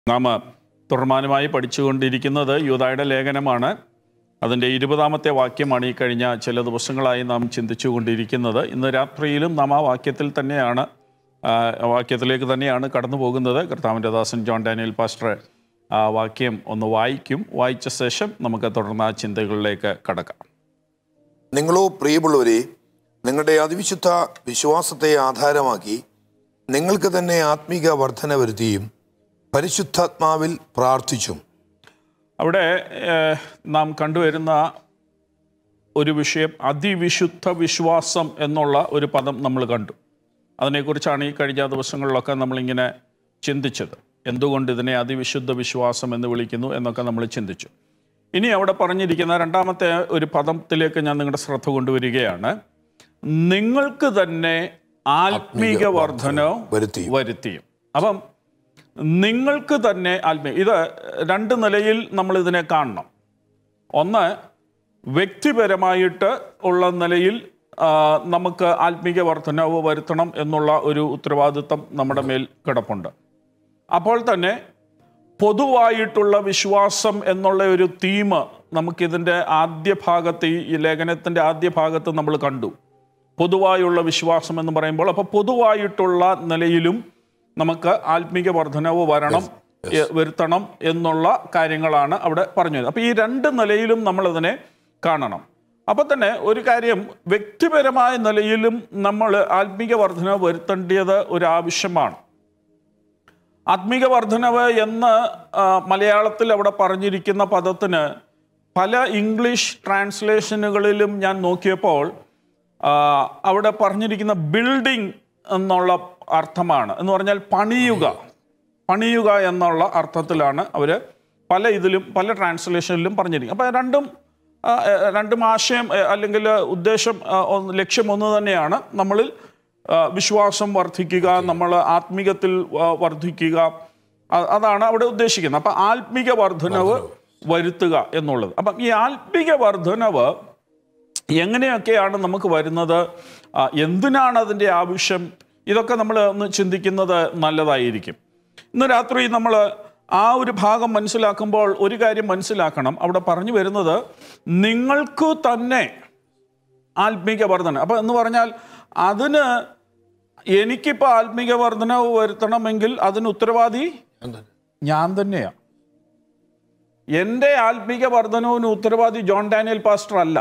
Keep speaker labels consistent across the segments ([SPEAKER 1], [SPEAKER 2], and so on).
[SPEAKER 1] നാം തുടർമാനമായി പഠിച്ചുകൊണ്ടിരിക്കുന്നത് യൂതായുടെ ലേഖനമാണ് അതിൻ്റെ ഇരുപതാമത്തെ വാക്യമാണ് ഈ കഴിഞ്ഞ ചില ദിവസങ്ങളായി നാം ചിന്തിച്ചുകൊണ്ടിരിക്കുന്നത് ഇന്ന് രാത്രിയിലും നാം ആ വാക്യത്തിൽ തന്നെയാണ് ആ, ആ വാക്യത്തിലേക്ക് തന്നെയാണ് കടന്നു പോകുന്നത് കർത്താവിൻ്റെ ദാസൻ ജോൺ ഡാനിയൽ പാസ്റ്റർ ആ വാക്യം ഒന്ന് വായിക്കും വായിച്ച ശേഷം നമുക്ക് തുടർന്ന് ആ ചിന്തകളിലേക്ക് കടക്കാം
[SPEAKER 2] നിങ്ങളോ പ്രിയമുള്ളവരെ നിങ്ങളുടെ അതിവിശുദ്ധ വിശ്വാസത്തെ ആധാരമാക്കി നിങ്ങൾക്ക് തന്നെ ആത്മീക വർധന വരുത്തിയും പരിശുദ്ധാത്മാവിൽ പ്രാർത്ഥിച്ചും
[SPEAKER 1] അവിടെ ഏഹ്, നാം കണ്ടുവരുന്ന ഒരു വിഷയം അതിവിശുദ്ധ വിശ്വാസം എന്നുള്ള ഒരു പദം നമ്മൾ കണ്ടു അതിനെക്കുറിച്ചാണ് ഈ കഴിഞ്ഞ ദിവസങ്ങളിലൊക്കെ നമ്മളിങ്ങനെ ചിന്തിച്ചത് എന്തുകൊണ്ട് ഇതിനെ അതിവിശുദ്ധ വിശ്വാസം എന്ന് വിളിക്കുന്നു എന്നൊക്കെ നമ്മൾ ചിന്തിച്ചു ഇനി അവിടെ പറഞ്ഞിരിക്കുന്ന രണ്ടാമത്തെ ഒരു പദത്തിലേക്ക് ഞാൻ നിങ്ങളുടെ ശ്രദ്ധ കൊണ്ടുവരികയാണ് നിങ്ങൾക്ക് തന്നെ ആത്മീക വർധന
[SPEAKER 2] വരുത്തിയും
[SPEAKER 1] വരുത്തിയും അപ്പം നിങ്ങൾക്ക് തന്നെ ആത്മീയ ഇത് രണ്ട് നിലയിൽ നമ്മൾ ഇതിനെ കാണണം ഒന്ന് വ്യക്തിപരമായിട്ട് ഉള്ള നിലയിൽ ആ, നമുക്ക് ആത്മീക വർധനവ് വരുത്തണം എന്നുള്ള ഒരു ഉത്തരവാദിത്വം നമ്മുടെ മേൽ കിടപ്പുണ്ട് അപ്പോൾ തന്നെ പൊതുവായിട്ടുള്ള വിശ്വാസം എന്നുള്ള ഒരു തീം നമുക്കിതിൻ്റെ ആദ്യ ഭാഗത്ത് ഈ ലേഖനത്തിൻ്റെ ആദ്യ ഭാഗത്ത് നമ്മൾ കണ്ടു പൊതുവായുള്ള വിശ്വാസം എന്ന് പറയുമ്പോൾ അപ്പോൾ പൊതുവായിട്ടുള്ള നിലയിലും നമുക്ക് ആത്മീക വർധനവ് വരണം എ- വരുത്തണം എന്നുള്ള കാര്യങ്ങളാണ് അവിടെ പറഞ്ഞത് അപ്പോൾ ഈ രണ്ട് നിലയിലും നമ്മളിതിനെ കാണണം അപ്പോൾ തന്നെ ഒരു കാര്യം വ്യക്തിപരമായ നിലയിലും നമ്മൾ ആത്മീക വർധന വരുത്തേണ്ടത് ഒരു ആവശ്യമാണ് ആത്മീക വർധനവ് എന്ന് ആ, മലയാളത്തിൽ അവിടെ പറഞ്ഞിരിക്കുന്ന പദത്തിന് പല ഇംഗ്ലീഷ് ട്രാൻസ്ലേഷനുകളിലും ഞാൻ നോക്കിയപ്പോൾ ആ, അവിടെ പറഞ്ഞിരിക്കുന്ന ബിൽഡിംഗ് എന്നുള്ള അർത്ഥമാണ് എന്ന് പറഞ്ഞാൽ പണിയുക പണിയുക എന്നുള്ള അർത്ഥത്തിലാണ് അവർ പല ഇതിലും പല ട്രാൻസ്ലേഷനിലും പറഞ്ഞിരിക്കുന്നത് അപ്പോൾ രണ്ടും ആ, എ, രണ്ടും ആശയം എ, അല്ലെങ്കിൽ ഉദ്ദേശം ആ, ഒന്ന് ലക്ഷ്യം ഒന്ന് തന്നെയാണ് നമ്മളിൽ ആ, വിശ്വാസം വർദ്ധിക്കുക നമ്മൾ ആത്മീകത്തിൽ ആ, വർദ്ധിക്കുക അ- അതാണ് അവിടെ ഉദ്ദേശിക്കുന്നത് അപ്പം ആത്മീക വർധനവ് വരുത്തുക എന്നുള്ളത് അപ്പം ഈ ആത്മീക വർധനവ് എങ്ങനെയൊക്കെയാണ് നമുക്ക് വരുന്നത് ആ, എന്തിനാണ് അതിൻ്റെ ആവശ്യം ഇതൊക്കെ നമ്മൾ ഒന്ന് ചിന്തിക്കുന്നത് നല്ലതായിരിക്കും ഇന്ന് രാത്രി നമ്മൾ ആ ഒരു ഭാഗം മനസ്സിലാക്കുമ്പോൾ ഒരു കാര്യം മനസ്സിലാക്കണം അവിടെ പറഞ്ഞു വരുന്നത് നിങ്ങൾക്ക് തന്നെ ആത്മീക വർധന അപ്പം എന്ന് പറഞ്ഞാൽ അതിന് എനിക്കിപ്പോൾ ആത്മീക വർധന വരുത്തണമെങ്കിൽ അതിന് ഉത്തരവാദി ഞാൻ തന്നെയാണ് എൻ്റെ ആത്മീക വർധനവിന് ഉത്തരവാദി ജോൺ ഡാനിയൽ പാസ്റ്റർ അല്ല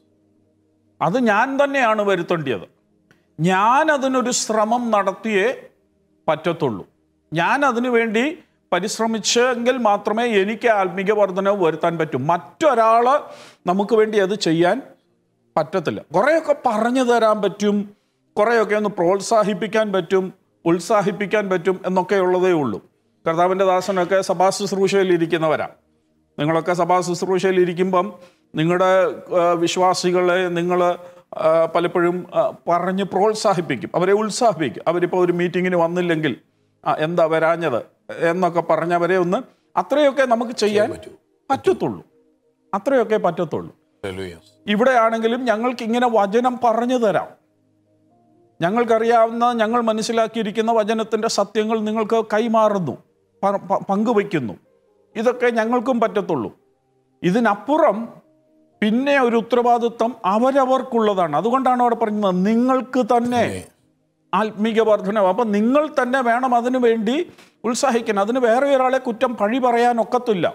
[SPEAKER 1] അത് ഞാൻ തന്നെയാണ് വരുത്തേണ്ടത് ഞാൻ അതിനൊരു ശ്രമം നടത്തിയേ പറ്റത്തുള്ളൂ ഞാൻ അതിനു വേണ്ടി പരിശ്രമിച്ചെങ്കിൽ മാത്രമേ എനിക്ക് ആത്മീക വർധനവ് വരുത്താൻ പറ്റൂ മറ്റൊരാൾ നമുക്ക് വേണ്ടി അത് ചെയ്യാൻ പറ്റത്തില്ല കുറേയൊക്കെ പറഞ്ഞു തരാൻ പറ്റും കുറേയൊക്കെ ഒന്ന് പ്രോത്സാഹിപ്പിക്കാൻ പറ്റും ഉത്സാഹിപ്പിക്കാൻ പറ്റും എന്നൊക്കെ ഉള്ളതേ ഉള്ളൂ കർത്താവിൻ്റെ ദാസനൊക്കെ സഭാ ശുശ്രൂഷയിൽ ഇരിക്കുന്നവരാ നിങ്ങളൊക്കെ സഭാ ശുശ്രൂഷയിൽ ഇരിക്കുമ്പം നിങ്ങളുടെ ആ, വിശ്വാസികളെ നിങ്ങൾ പലപ്പോഴും ആ, പറഞ്ഞ് പ്രോത്സാഹിപ്പിക്കും അവരെ ഉത്സാഹിപ്പിക്കും അവരിപ്പോൾ ഒരു മീറ്റിങ്ങിന് വന്നില്ലെങ്കിൽ ആ, എന്താ വരാഞ്ഞത് എന്നൊക്കെ പറഞ്ഞവരെ ഒന്ന് അത്രയൊക്കെ നമുക്ക് ചെയ്യാൻ പറ്റത്തുള്ളൂ അത്രയൊക്കെ പറ്റത്തുള്ളൂ ഇവിടെയാണെങ്കിലും ഞങ്ങൾക്ക് ഇങ്ങനെ വചനം പറഞ്ഞു തരാം ഞങ്ങൾക്കറിയാവുന്ന ഞങ്ങൾ മനസ്സിലാക്കിയിരിക്കുന്ന വചനത്തിൻ്റെ സത്യങ്ങൾ നിങ്ങൾക്ക് കൈമാറുന്നു പ- പ- പങ്കുവയ്ക്കുന്നു ഇതൊക്കെ ഞങ്ങൾക്കും പറ്റത്തുള്ളൂ ഇതിനപ്പുറം പിന്നെ ഒരു ഉത്തരവാദിത്വം അവരവർക്കുള്ളതാണ് അതുകൊണ്ടാണ് അവിടെ പറയുന്നത് നിങ്ങൾക്ക് തന്നെ ആത്മീക വർധനവ് അപ്പം നിങ്ങൾ തന്നെ വേണം അതിനു വേണ്ടി ഉത്സാഹിക്കണം അതിന് വേറെ ഒരാളെ കുറ്റം പഴി പറയാൻ ഒക്കത്തില്ല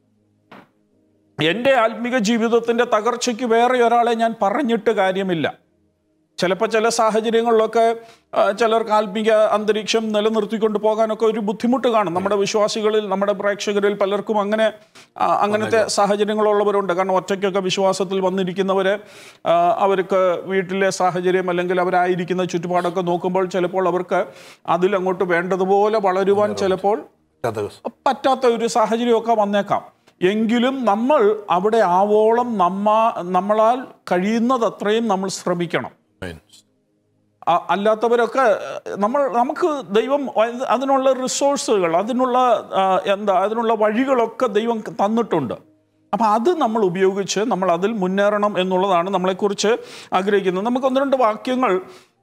[SPEAKER 1] എൻ്റെ ആത്മീക ജീവിതത്തിൻ്റെ തകർച്ചയ്ക്ക് വേറെ ഒരാളെ ഞാൻ പറഞ്ഞിട്ട് കാര്യമില്ല ചിലപ്പോൾ ചില സാഹചര്യങ്ങളിലൊക്കെ ആ, ചിലർക്ക് ആത്മീക അന്തരീക്ഷം നിലനിർത്തിക്കൊണ്ട് പോകാനൊക്കെ ഒരു ബുദ്ധിമുട്ട് കാണും നമ്മുടെ വിശ്വാസികളിൽ നമ്മുടെ പ്രേക്ഷകരിൽ പലർക്കും അങ്ങനെ ആ, അങ്ങനത്തെ സാഹചര്യങ്ങളുള്ളവരുണ്ട് കാരണം ഒറ്റയ്ക്കൊക്കെ വിശ്വാസത്തിൽ വന്നിരിക്കുന്നവർ അവർക്ക് വീട്ടിലെ സാഹചര്യം അല്ലെങ്കിൽ അവരായിരിക്കുന്ന ചുറ്റുപാടൊക്കെ നോക്കുമ്പോൾ ചിലപ്പോൾ അവർക്ക് അതിലങ്ങോട്ട് വേണ്ടതുപോലെ വളരുവാൻ ചിലപ്പോൾ പറ്റാത്ത ഒരു സാഹചര്യമൊക്കെ വന്നേക്കാം എങ്കിലും നമ്മൾ അവിടെ ആവോളം നമ്മ നമ്മളാൽ കഴിയുന്നതത്രയും നമ്മൾ ശ്രമിക്കണം അ- അല്ലാത്തവരൊക്കെ അഹ്, നമ്മൾ നമുക്ക് ദൈവം അത് അതിനുള്ള റിസോഴ്സുകൾ അതിനുള്ള ആ, എന്താ അതിനുള്ള വഴികളൊക്കെ ദൈവം തന്നിട്ടുണ്ട് അപ്പം അത് നമ്മൾ ഉപയോഗിച്ച് നമ്മൾ അതിൽ മുന്നേറണം എന്നുള്ളതാണ് നമ്മളെക്കുറിച്ച് ആഗ്രഹിക്കുന്നത് നമുക്ക് ഒന്ന് രണ്ട് വാക്യങ്ങൾ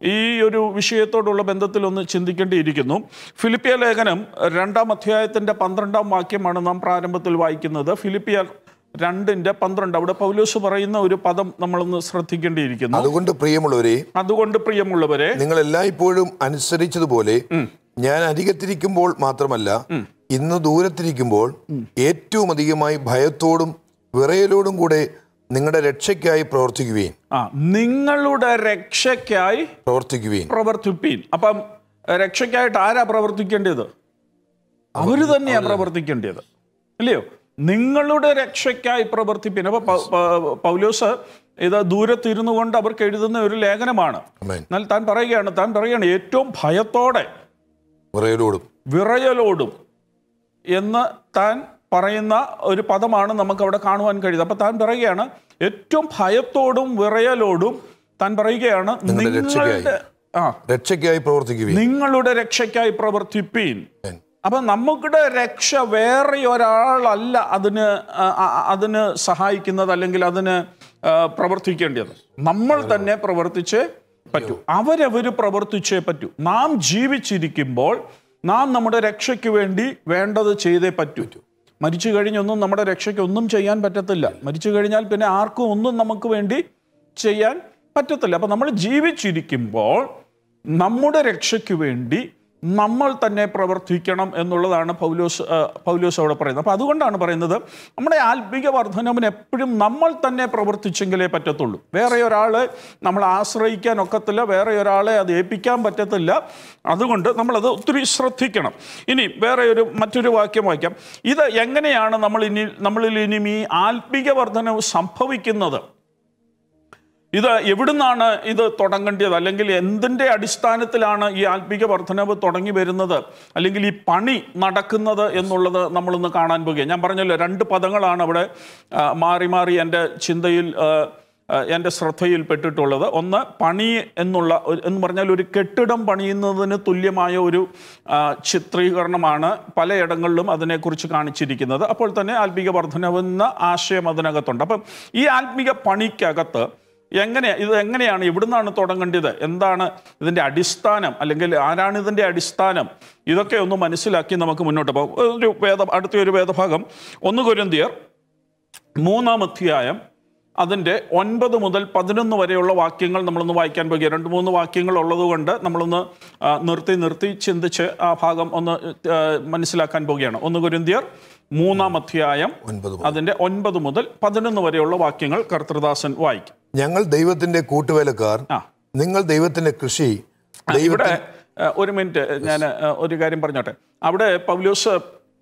[SPEAKER 1] ഈ ഒരു വിഷയത്തോടുള്ള ബന്ധത്തിലൊന്ന് ചിന്തിക്കേണ്ടിയിരിക്കുന്നു ഫിലിപ്പിയ ലേഖനം രണ്ടാം അധ്യായത്തിൻ്റെ പന്ത്രണ്ടാം വാക്യമാണ് നാം പ്രാരംഭത്തിൽ വായിക്കുന്നത് ഫിലിപ്പിയ രണ്ടിൻ്റെ പന്ത്രണ്ട് അവിടെ പൗലോസ് പറയുന്ന ഒരു പദം നമ്മളൊന്ന് ശ്രദ്ധിക്കേണ്ടിയിരിക്കുന്നു
[SPEAKER 2] അതുകൊണ്ട് പ്രിയമുള്ളവരെ
[SPEAKER 1] അതുകൊണ്ട് പ്രിയമുള്ളവരെ
[SPEAKER 2] നിങ്ങൾ എല്ലായ്പ്പോഴും അനുസരിച്ചതുപോലെ ഞാൻ അരികത്തിരിക്കുമ്പോൾ മാത്രമല്ല ഇന്ന് ദൂരത്തിരിക്കുമ്പോൾ ഏറ്റവും അധികമായി ഭയത്തോടും വിറയലോടും കൂടെ നിങ്ങളുടെ രക്ഷയ്ക്കായി പ്രവർത്തിക്കുകയും
[SPEAKER 1] ആ നിങ്ങളുടെ രക്ഷയ്ക്കായി
[SPEAKER 2] പ്രവർത്തിക്കുകയും
[SPEAKER 1] പ്രവർത്തിപ്പീൻ അപ്പം രക്ഷയ്ക്കായിട്ട് ആരാ പ്രവർത്തിക്കേണ്ടത് അവര് തന്നെയാ പ്രവർത്തിക്കേണ്ടത് അല്ലയോ നിങ്ങളുടെ രക്ഷയ്ക്കായി പ്രവർത്തിപ്പീൻ അപ്പൊ പൗ- പൗ- പൗലോസ് ഇത് ദൂരത്തിരുന്നു കൊണ്ട് അവർക്ക് എഴുതുന്ന ഒരു ലേഖനമാണ്
[SPEAKER 2] ആമേൻ.
[SPEAKER 1] എന്നാൽ താൻ പറയുകയാണ് താൻ പറയുകയാണ് ഏറ്റവും ഭയത്തോടെ
[SPEAKER 2] വിറയലോടും
[SPEAKER 1] വിറയലോടും എന്ന് താൻ പറയുന്ന ഒരു പദമാണ് നമുക്ക് അവിടെ കാണുവാൻ കഴിയുന്നത് അപ്പൊ താൻ പറയുകയാണ് ഏറ്റവും ഭയത്തോടും വിറയലോടും താൻ പറയുകയാണ് നിങ്ങളുടെ ആ
[SPEAKER 2] രക്ഷയ്ക്കായി പ്രവർത്തിക്കുകയും
[SPEAKER 1] നിങ്ങളുടെ രക്ഷയ്ക്കായി പ്രവർത്തിപ്പീൻ അപ്പൊ നമ്മുടെ രക്ഷ വേറെ ഒരാളല്ല അതിന് ആ, ആ, അതിന് സഹായിക്കുന്നത് അല്ലെങ്കിൽ അതിന് ആ, പ്രവർത്തിക്കേണ്ടത് നമ്മൾ തന്നെ പ്രവർത്തിച്ചേ പറ്റൂ അവരവര് പ്രവർത്തിച്ചേ പറ്റൂ നാം ജീവിച്ചിരിക്കുമ്പോൾ നാം നമ്മുടെ രക്ഷയ്ക്ക് വേണ്ടി വേണ്ടത് ചെയ്തേ പറ്റൂ മരിച്ചു കഴിഞ്ഞൊന്നും നമ്മുടെ രക്ഷയ്ക്ക് ഒന്നും ചെയ്യാൻ പറ്റത്തില്ല മരിച്ചു കഴിഞ്ഞാൽ പിന്നെ ആർക്കും ഒന്നും നമുക്ക് വേണ്ടി ചെയ്യാൻ പറ്റത്തില്ല അപ്പൊ നമ്മൾ ജീവിച്ചിരിക്കുമ്പോൾ നമ്മുടെ രക്ഷയ്ക്ക് വേണ്ടി നമ്മൾ തന്നെ പ്രവർത്തിക്കണം എന്നുള്ളതാണ് പൗലോസ് ആ, പൗലോസ് അവിടെ പറയുന്നത് അപ്പോൾ അതുകൊണ്ടാണ് പറയുന്നത് നമ്മുടെ ആത്മീക വർധനവിന് എപ്പോഴും നമ്മൾ തന്നെ പ്രവർത്തിച്ചെങ്കിലേ പറ്റത്തുള്ളൂ വേറെ ഒരാളെ നമ്മൾ ആശ്രയിക്കാൻ ഒക്കത്തില്ല വേറെ ഒരാളെ അത് ഏൽപ്പിക്കാൻ പറ്റത്തില്ല അതുകൊണ്ട് നമ്മളത് ഒത്തിരി ശ്രദ്ധിക്കണം ഇനി വേറെ ഒരു മറ്റൊരു വാക്യം വായിക്കാം ഇത് എങ്ങനെയാണ് നമ്മൾ ഇനി നമ്മളിൽ ഇനിയും ഈ ആത്മീക വർധനവ് സംഭവിക്കുന്നത് ഇത് എവിടുന്നാണ് ഇത് തുടങ്ങേണ്ടത് അല്ലെങ്കിൽ എന്തിൻ്റെ അടിസ്ഥാനത്തിലാണ് ഈ ആത്മീക വർധനവ് തുടങ്ങി വരുന്നത് അല്ലെങ്കിൽ ഈ പണി നടക്കുന്നത് എന്നുള്ളത് നമ്മളൊന്ന് കാണാൻ പോകുക ഞാൻ പറഞ്ഞല്ലോ രണ്ട് പദങ്ങളാണ് അവിടെ ആ, മാറി മാറി എൻ്റെ ചിന്തയിൽ ആ, ആ, എൻ്റെ ശ്രദ്ധയിൽപ്പെട്ടിട്ടുള്ളത് ഒന്ന് പണി എന്നുള്ള ഒരു- എന്ന് പറഞ്ഞാൽ ഒരു കെട്ടിടം പണിയുന്നതിന് തുല്യമായ ഒരു ആ, ചിത്രീകരണമാണ് പലയിടങ്ങളിലും അതിനെക്കുറിച്ച് കാണിച്ചിരിക്കുന്നത് അപ്പോൾ തന്നെ ആത്മീക വർധനവെന്ന ആശയം അതിനകത്തുണ്ട് അപ്പം ഈ ആത്മീക പണിക്കകത്ത് എങ്ങനെ ഇത് എങ്ങനെയാണ് എവിടുന്നാണ് തുടങ്ങേണ്ടത് എന്താണ് ഇതിൻ്റെ അടിസ്ഥാനം അല്ലെങ്കിൽ ആരാണ് ഇതിൻ്റെ അടിസ്ഥാനം ഇതൊക്കെ ഒന്ന് മനസ്സിലാക്കി നമുക്ക് മുന്നോട്ട് പോകും ഒരു വേദ അടുത്ത ഒരു വേദഭാഗം ഒന്ന് കൊരിന്തിയർ മൂന്നാം അധ്യായം അതിൻ്റെ ഒൻപത് മുതൽ പതിനൊന്ന് വരെയുള്ള വാക്യങ്ങൾ നമ്മളൊന്ന് വായിക്കാൻ പോകുക രണ്ട് മൂന്ന് വാക്യങ്ങൾ ഉള്ളതുകൊണ്ട് നമ്മളൊന്ന് ആ, നിർത്തി നിർത്തി ചിന്തിച്ച് ആ ഭാഗം ഒന്ന് ആ, മനസ്സിലാക്കാൻ പോവുകയാണ് ഒന്ന് കൊരിന്തിയർ മൂന്നാം അധ്യായം
[SPEAKER 2] ഒൻപത്
[SPEAKER 1] അതിൻ്റെ ഒൻപത് മുതൽ പതിനൊന്ന് വരെയുള്ള വാക്യങ്ങൾ കർത്തൃദാസൻ വായിക്കും
[SPEAKER 2] ഞങ്ങൾ ദൈവത്തിന്റെ കൂട്ടുവേലക്കാർ
[SPEAKER 1] ആ
[SPEAKER 2] നിങ്ങൾ ദൈവത്തിന്റെ കൃഷി ദൈവ
[SPEAKER 1] ഇവിടെ ഏഹ്, ഒരു മിനിറ്റ് ഞാൻ ഏഹ്, ഒരു കാര്യം പറഞ്ഞോട്ടെ അവിടെ പൗലോസ്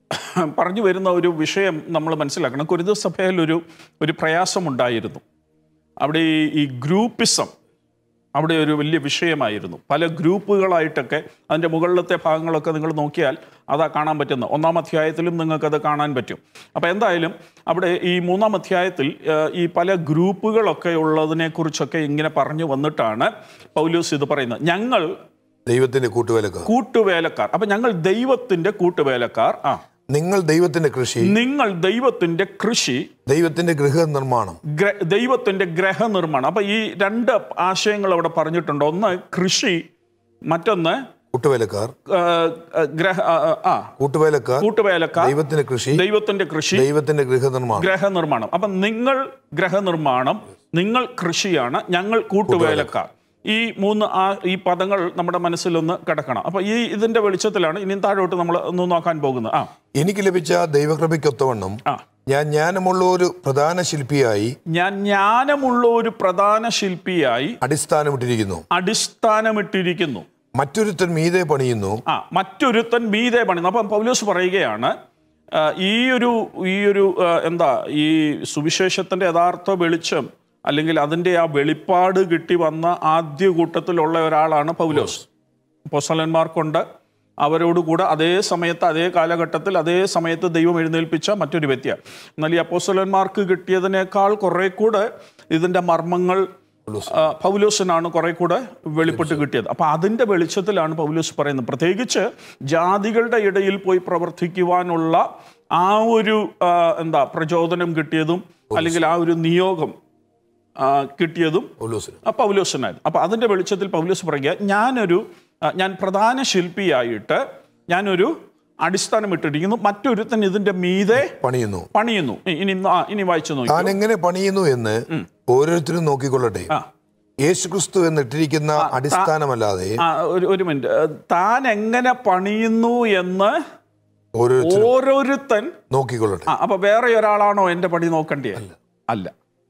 [SPEAKER 1] പറഞ്ഞു വരുന്ന ഒരു വിഷയം നമ്മൾ മനസ്സിലാക്കണം കുരുത സഭയിൽ ഒരു ഒരു പ്രയാസമുണ്ടായിരുന്നു അവിടെ ഈ ഈ ഗ്രൂപ്പിസം അവിടെ ഒരു വലിയ വിഷയമായിരുന്നു പല ഗ്രൂപ്പുകളായിട്ടൊക്കെ അതിൻ്റെ മുകളിലത്തെ ഭാഗങ്ങളൊക്കെ നിങ്ങൾ നോക്കിയാൽ അതാ കാണാൻ പറ്റുന്ന ഒന്നാം അധ്യായത്തിലും നിങ്ങൾക്കത് കാണാൻ പറ്റും അപ്പോൾ എന്തായാലും അവിടെ ഈ മൂന്നാം അധ്യായത്തിൽ ഏഹ്, ഈ പല ഗ്രൂപ്പുകളൊക്കെ ഉള്ളതിനെക്കുറിച്ചൊക്കെ ഇങ്ങനെ പറഞ്ഞു വന്നിട്ടാണ് പൗലൂസ് ഇത് പറയുന്നത് ഞങ്ങൾ
[SPEAKER 2] ദൈവത്തിന്റെ കൂട്ടുവേലക്കാർ
[SPEAKER 1] കൂട്ടുവേലക്കാർ അപ്പം ഞങ്ങൾ ദൈവത്തിൻ്റെ കൂട്ടുവേലക്കാർ ആ
[SPEAKER 2] നിങ്ങൾ ദൈവത്തിന്റെ കൃഷി
[SPEAKER 1] നിങ്ങൾ ദൈവത്തിൻ്റെ കൃഷി
[SPEAKER 2] ദൈവത്തിന്റെ ഗൃഹ നിർമ്മാണം
[SPEAKER 1] ഗ്ര- ദൈവത്തിന്റെ ഗ്രഹനിർമ്മാണം അപ്പൊ ഈ രണ്ട് ആശയങ്ങൾ അവിടെ പറഞ്ഞിട്ടുണ്ട് ഒന്ന് കൃഷി മറ്റൊന്ന്
[SPEAKER 2] കൂട്ടുവേലക്കാർ
[SPEAKER 1] ആ, ആ, ഗ്രഹ ആ, ആ, ആ
[SPEAKER 2] കൂട്ടുവേലക്കാർ
[SPEAKER 1] കൂട്ടുവേലക്കാർ
[SPEAKER 2] ദൈവത്തിന്റെ കൃഷി
[SPEAKER 1] ദൈവത്തിന്റെ കൃഷി
[SPEAKER 2] ദൈവത്തിന്റെ ഗൃഹ നിർമ്മാണം
[SPEAKER 1] ഗ്രഹനിർമ്മാണം അപ്പൊ നിങ്ങൾ ഗ്രഹനിർമ്മാണം നിങ്ങൾ കൃഷിയാണ് ഞങ്ങൾ കൂട്ടുവേലക്കാർ ഈ മൂന്ന് ആ ഈ പദങ്ങൾ നമ്മുടെ മനസ്സിലൊന്ന് കിടക്കണം അപ്പൊ ഈ ഇതിന്റെ വെളിച്ചത്തിലാണ് ഇനി താഴോട്ട് നമ്മൾ ഒന്ന് നോക്കാൻ പോകുന്നത് ആ
[SPEAKER 2] എനിക്ക് ലഭിച്ച ദൈവകൃപയ്ക്കൊത്തവണ്ണം
[SPEAKER 1] ആ
[SPEAKER 2] ഞാൻ ജ്ഞാനമുള്ള ഒരു പ്രധാന ശില്പിയായി
[SPEAKER 1] ഞാൻ ജ്ഞാനമുള്ള ഒരു പ്രധാന ശില്പിയായി
[SPEAKER 2] അടിസ്ഥാനമിട്ടിരിക്കുന്നു
[SPEAKER 1] അടിസ്ഥാനമിട്ടിരിക്കുന്നു
[SPEAKER 2] മറ്റൊരുത്തൻ മീതെ പണിയുന്നു
[SPEAKER 1] ആ മറ്റൊരുത്തൻ മീതെ പണിയുന്നു അപ്പം പൗലോസ് പറയുകയാണ് ആ, ഈ ഒരു ഈ ഒരു ആ, എന്താ ഈ സുവിശേഷത്തിൻ്റെ യഥാർത്ഥ വെളിച്ചം അല്ലെങ്കിൽ അതിൻ്റെ ആ വെളിപ്പാട് കിട്ടി വന്ന ആദ്യ കൂട്ടത്തിലുള്ള ഒരാളാണ് പൗലോസ് പൊസലന്മാർക്കുണ്ട് അവരോടുകൂടെ അതേ സമയത്ത് അതേ കാലഘട്ടത്തിൽ അതേ സമയത്ത് ദൈവം എഴുന്നേൽപ്പിച്ച മറ്റൊരു വ്യക്തിയാണ് എന്നാൽ ഈ അപ്പോസ്തലന്മാർക്ക് കിട്ടിയതിനേക്കാൾ കുറെ കൂടെ ഇതിൻ്റെ മർമ്മങ്ങൾ ആ, പൗലോസിനാണ് കുറെ കൂടെ വെളിപ്പെട്ട് കിട്ടിയത് അപ്പൊ അതിന്റെ വെളിച്ചത്തിലാണ് പൗലോസ് പറയുന്നത് പ്രത്യേകിച്ച് ജാതികളുടെ ഇടയിൽ പോയി പ്രവർത്തിക്കുവാനുള്ള ആ ഒരു ആ, എന്താ പ്രചോദനം കിട്ടിയതും അല്ലെങ്കിൽ ആ ഒരു നിയോഗം ആ, കിട്ടിയതും
[SPEAKER 2] പൗലോസിന്
[SPEAKER 1] ആ പൗലോസിനായിരുന്നു അപ്പോൾ അതിൻ്റെ വെളിച്ചത്തിൽ പൗലോസ് പറയുക ഞാനൊരു ആ, ഞാൻ പ്രധാന ശില്പിയായിട്ട് ഞാനൊരു അടിസ്ഥാനം ഇട്ടിരിക്കുന്നു മറ്റൊരുത്തൻ ഇതിൻ്റെ മീതെ
[SPEAKER 2] പണിയുന്നു
[SPEAKER 1] പണിയുന്നു ഇ- ഇനി ആ, ഇനി വായിച്ചു നോക്കി
[SPEAKER 2] താൻ എങ്ങനെ പണിയുന്നു എന്ന് ഓരോരുത്തരും നോക്കിക്കൊള്ളട്ടെ
[SPEAKER 1] ആ
[SPEAKER 2] യേശുക്രിസ്തു എന്നിട്ടിരിക്കുന്ന അടിസ്ഥാനമല്ലാതെ
[SPEAKER 1] ആ, ഒരു ഒരു മിനിറ്റ് ആ, താൻ എങ്ങനെ പണിയുന്നു എന്ന്
[SPEAKER 2] ഓരോരുത്തരും
[SPEAKER 1] ഓരോരുത്തൻ
[SPEAKER 2] നോക്കിക്കൊള്ളട്ടെ
[SPEAKER 1] ആ അപ്പൊ വേറെ ഒരാളാണോ എൻ്റെ പണി നോക്കണ്ടേ അല്ല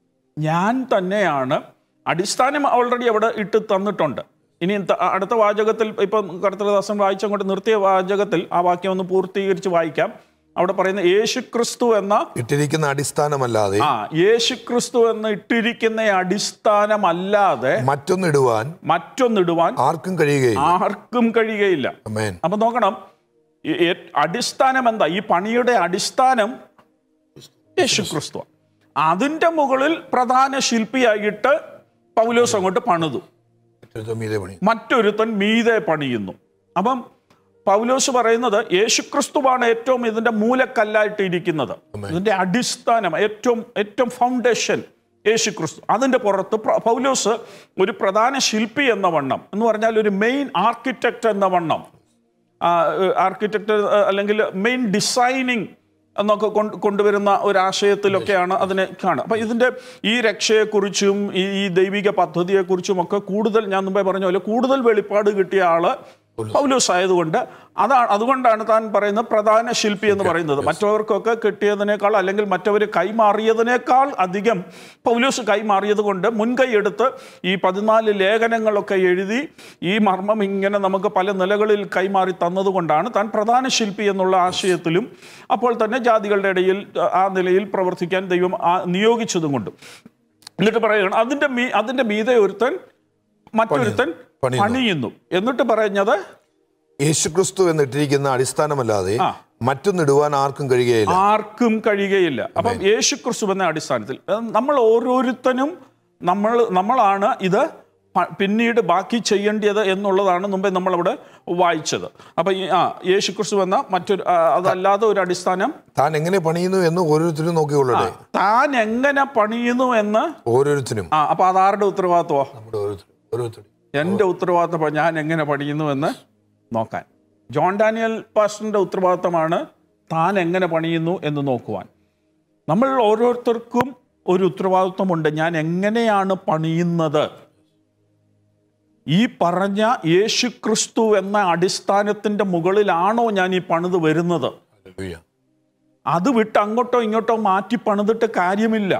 [SPEAKER 1] ഞാൻ തന്നെയാണ് അടിസ്ഥാനം ഓൾറെഡി അവിടെ ഇട്ട് തന്നിട്ടുണ്ട് ഇനി ത- അടുത്ത വാചകത്തിൽ ഇപ്പം കർത്തൃദാസൻ വായിച്ചങ്ങോട്ട് നിർത്തിയ വാചകത്തിൽ ആ വാക്യം ഒന്ന് പൂർത്തീകരിച്ച് വായിക്കാം അവിടെ പറയുന്ന യേശുക്രിസ്തു എന്ന
[SPEAKER 2] ഇട്ടിരിക്കുന്ന അടിസ്ഥാനമല്ലാതെ
[SPEAKER 1] ആ യേശുക്രിസ്തു എന്ന് ഇട്ടിരിക്കുന്ന അടിസ്ഥാനമല്ലാതെ
[SPEAKER 2] മറ്റൊന്നിടുവാൻ
[SPEAKER 1] മറ്റൊന്നിടുവാൻ
[SPEAKER 2] ആർക്കും കഴിയുകയില്ല
[SPEAKER 1] ആർക്കും കഴിയുകയില്ല
[SPEAKER 2] അമേൻ
[SPEAKER 1] അപ്പൊ നോക്കണം ഈ ഏ- അടിസ്ഥാനം എന്താ ഈ പണിയുടെ അടിസ്ഥാനം യേശുക്രിസ്തു അതിന്റെ മുകളിൽ പ്രധാന ശില്പിയായിട്ട് പൗലോസ് അങ്ങോട്ട് പണിതു
[SPEAKER 2] മറ്റൊരുത്തൻ മീതെ പണി
[SPEAKER 1] മറ്റൊരുത്തൻ മീതെ പണിയുന്നു അപ്പം പൗലോസ് പറയുന്നത് യേശുക്രിസ്തുവാണ് ഏറ്റവും ഇതിന്റെ മൂലക്കല്ലായിട്ട് ഇരിക്കുന്നത് ഇതിന്റെ അടിസ്ഥാനം ഏറ്റവും ഏറ്റവും ഫൗണ്ടേഷൻ യേശുക്രിസ്തു അതിന്റെ പുറത്ത് പ്ര- പൗലോസ് ഒരു പ്രധാന ശില്പി എന്ന വണ്ണം എന്ന് പറഞ്ഞാൽ ഒരു മെയിൻ ആർക്കിടെക്റ്റ് എന്ന വണ്ണം ആർക്കിടെക്ട് അല്ലെങ്കിൽ മെയിൻ ഡിസൈനിങ് എന്നൊക്കെ കൊണ്ട് കൊണ്ടുവരുന്ന ഒരു ആശയത്തിലൊക്കെയാണ് അതിനെ കാണുക അപ്പം ഇതിൻ്റെ ഈ രക്ഷയെക്കുറിച്ചും ഈ ഈ ദൈവിക പദ്ധതിയെക്കുറിച്ചും ഒക്കെ കൂടുതൽ ഞാൻ മുമ്പേ പറഞ്ഞ പോലെ കൂടുതൽ വെളിപ്പാട് കിട്ടിയ ആള് പൗലോസ് ആയതുകൊണ്ട് അതാണ് അതുകൊണ്ടാണ് താൻ പറയുന്നത് പ്രധാന ശില്പി എന്ന് പറയുന്നത് മറ്റവർക്കൊക്കെ കിട്ടിയതിനേക്കാൾ അല്ലെങ്കിൽ മറ്റവർ കൈമാറിയതിനേക്കാൾ അധികം പൗലോസ് കൈമാറിയത് കൊണ്ട് മുൻകൈ എടുത്ത് ഈ പതിനാല് ലേഖനങ്ങളൊക്കെ എഴുതി ഈ മർമ്മം ഇങ്ങനെ നമുക്ക് പല നിലകളിൽ കൈമാറി തന്നതുകൊണ്ടാണ് താൻ പ്രധാന ശില്പി എന്നുള്ള ആശയത്തിലും അപ്പോൾ തന്നെ ജാതികളുടെ ഇടയിൽ ആ നിലയിൽ പ്രവർത്തിക്കാൻ ദൈവം ആ- നിയോഗിച്ചതും കൊണ്ട് എന്നിട്ട് പറയുകയാണ് അതിൻ്റെ മീ അതിൻ്റെ മീതെ ഒരുത്തൻ മറ്റൊരുത്തൻ
[SPEAKER 2] പണിയുന്നു.
[SPEAKER 1] പണിയുന്നു എന്നിട്ട് പറഞ്ഞത്
[SPEAKER 2] യേശുക്രിസ്തു എന്നിട്ടിരിക്കുന്ന അടിസ്ഥാനമല്ലാതെ
[SPEAKER 1] ആ.
[SPEAKER 2] മറ്റൊന്നിടുവാൻ ആർക്കും കഴിയുകയില്ല
[SPEAKER 1] ആർക്കും കഴിയുകയില്ല അപ്പം യേശു ക്രിസ്തു എന്ന അടിസ്ഥാനത്തിൽ അത് നമ്മൾ ഓരോരുത്തനും നമ്മൾ നമ്മളാണ് ഇത് പ- പിന്നീട് ബാക്കി ചെയ്യേണ്ടത് എന്നുള്ളതാണ് മുമ്പേ നമ്മളവിടെ വായിച്ചത് അപ്പം ഈ ആ യേശു ക്രിസ്തു എന്ന മറ്റൊരു ആ, അതല്ലാതെ ഒരു അടിസ്ഥാനം
[SPEAKER 2] താൻ എങ്ങനെ പണിയുന്നു എന്ന് ഓരോരുത്തരും നോക്കിക്കൊള്ളട്ടെ
[SPEAKER 1] താൻ എങ്ങനെ പണിയുന്നു എന്ന്
[SPEAKER 2] ഓരോരുത്തരും
[SPEAKER 1] ആ അപ്പം അതാരുടെ ഉത്തരവാദിത്വമോ
[SPEAKER 2] നമ്മുടെ ഓരോരുത്തരും ഓരോരുത്തരും
[SPEAKER 1] എൻ്റെ ഉത്തരവാദിത്തം ഞാൻ എങ്ങനെ പഠിക്കുന്നു എന്ന് നോക്കാൻ ജോൺ ഡാനിയൽ പാസ്റ്ററിൻ്റെ ഉത്തരവാദിത്തമാണ് താൻ എങ്ങനെ പണിയുന്നു എന്ന് നോക്കുവാൻ നമ്മൾ ഓരോരുത്തർക്കും ഒരു ഉത്തരവാദിത്വമുണ്ട് ഞാൻ എങ്ങനെയാണ് പണിയുന്നത് ഈ പറഞ്ഞ യേശു ക്രിസ്തു എന്ന അടിസ്ഥാനത്തിൻ്റെ മുകളിലാണോ ഞാൻ ഈ പണിത് വരുന്നത്
[SPEAKER 2] ഹല്ലേലൂയ.
[SPEAKER 1] അത് വിട്ട് അങ്ങോട്ടോ ഇങ്ങോട്ടോ മാറ്റി പണിതിട്ട് കാര്യമില്ല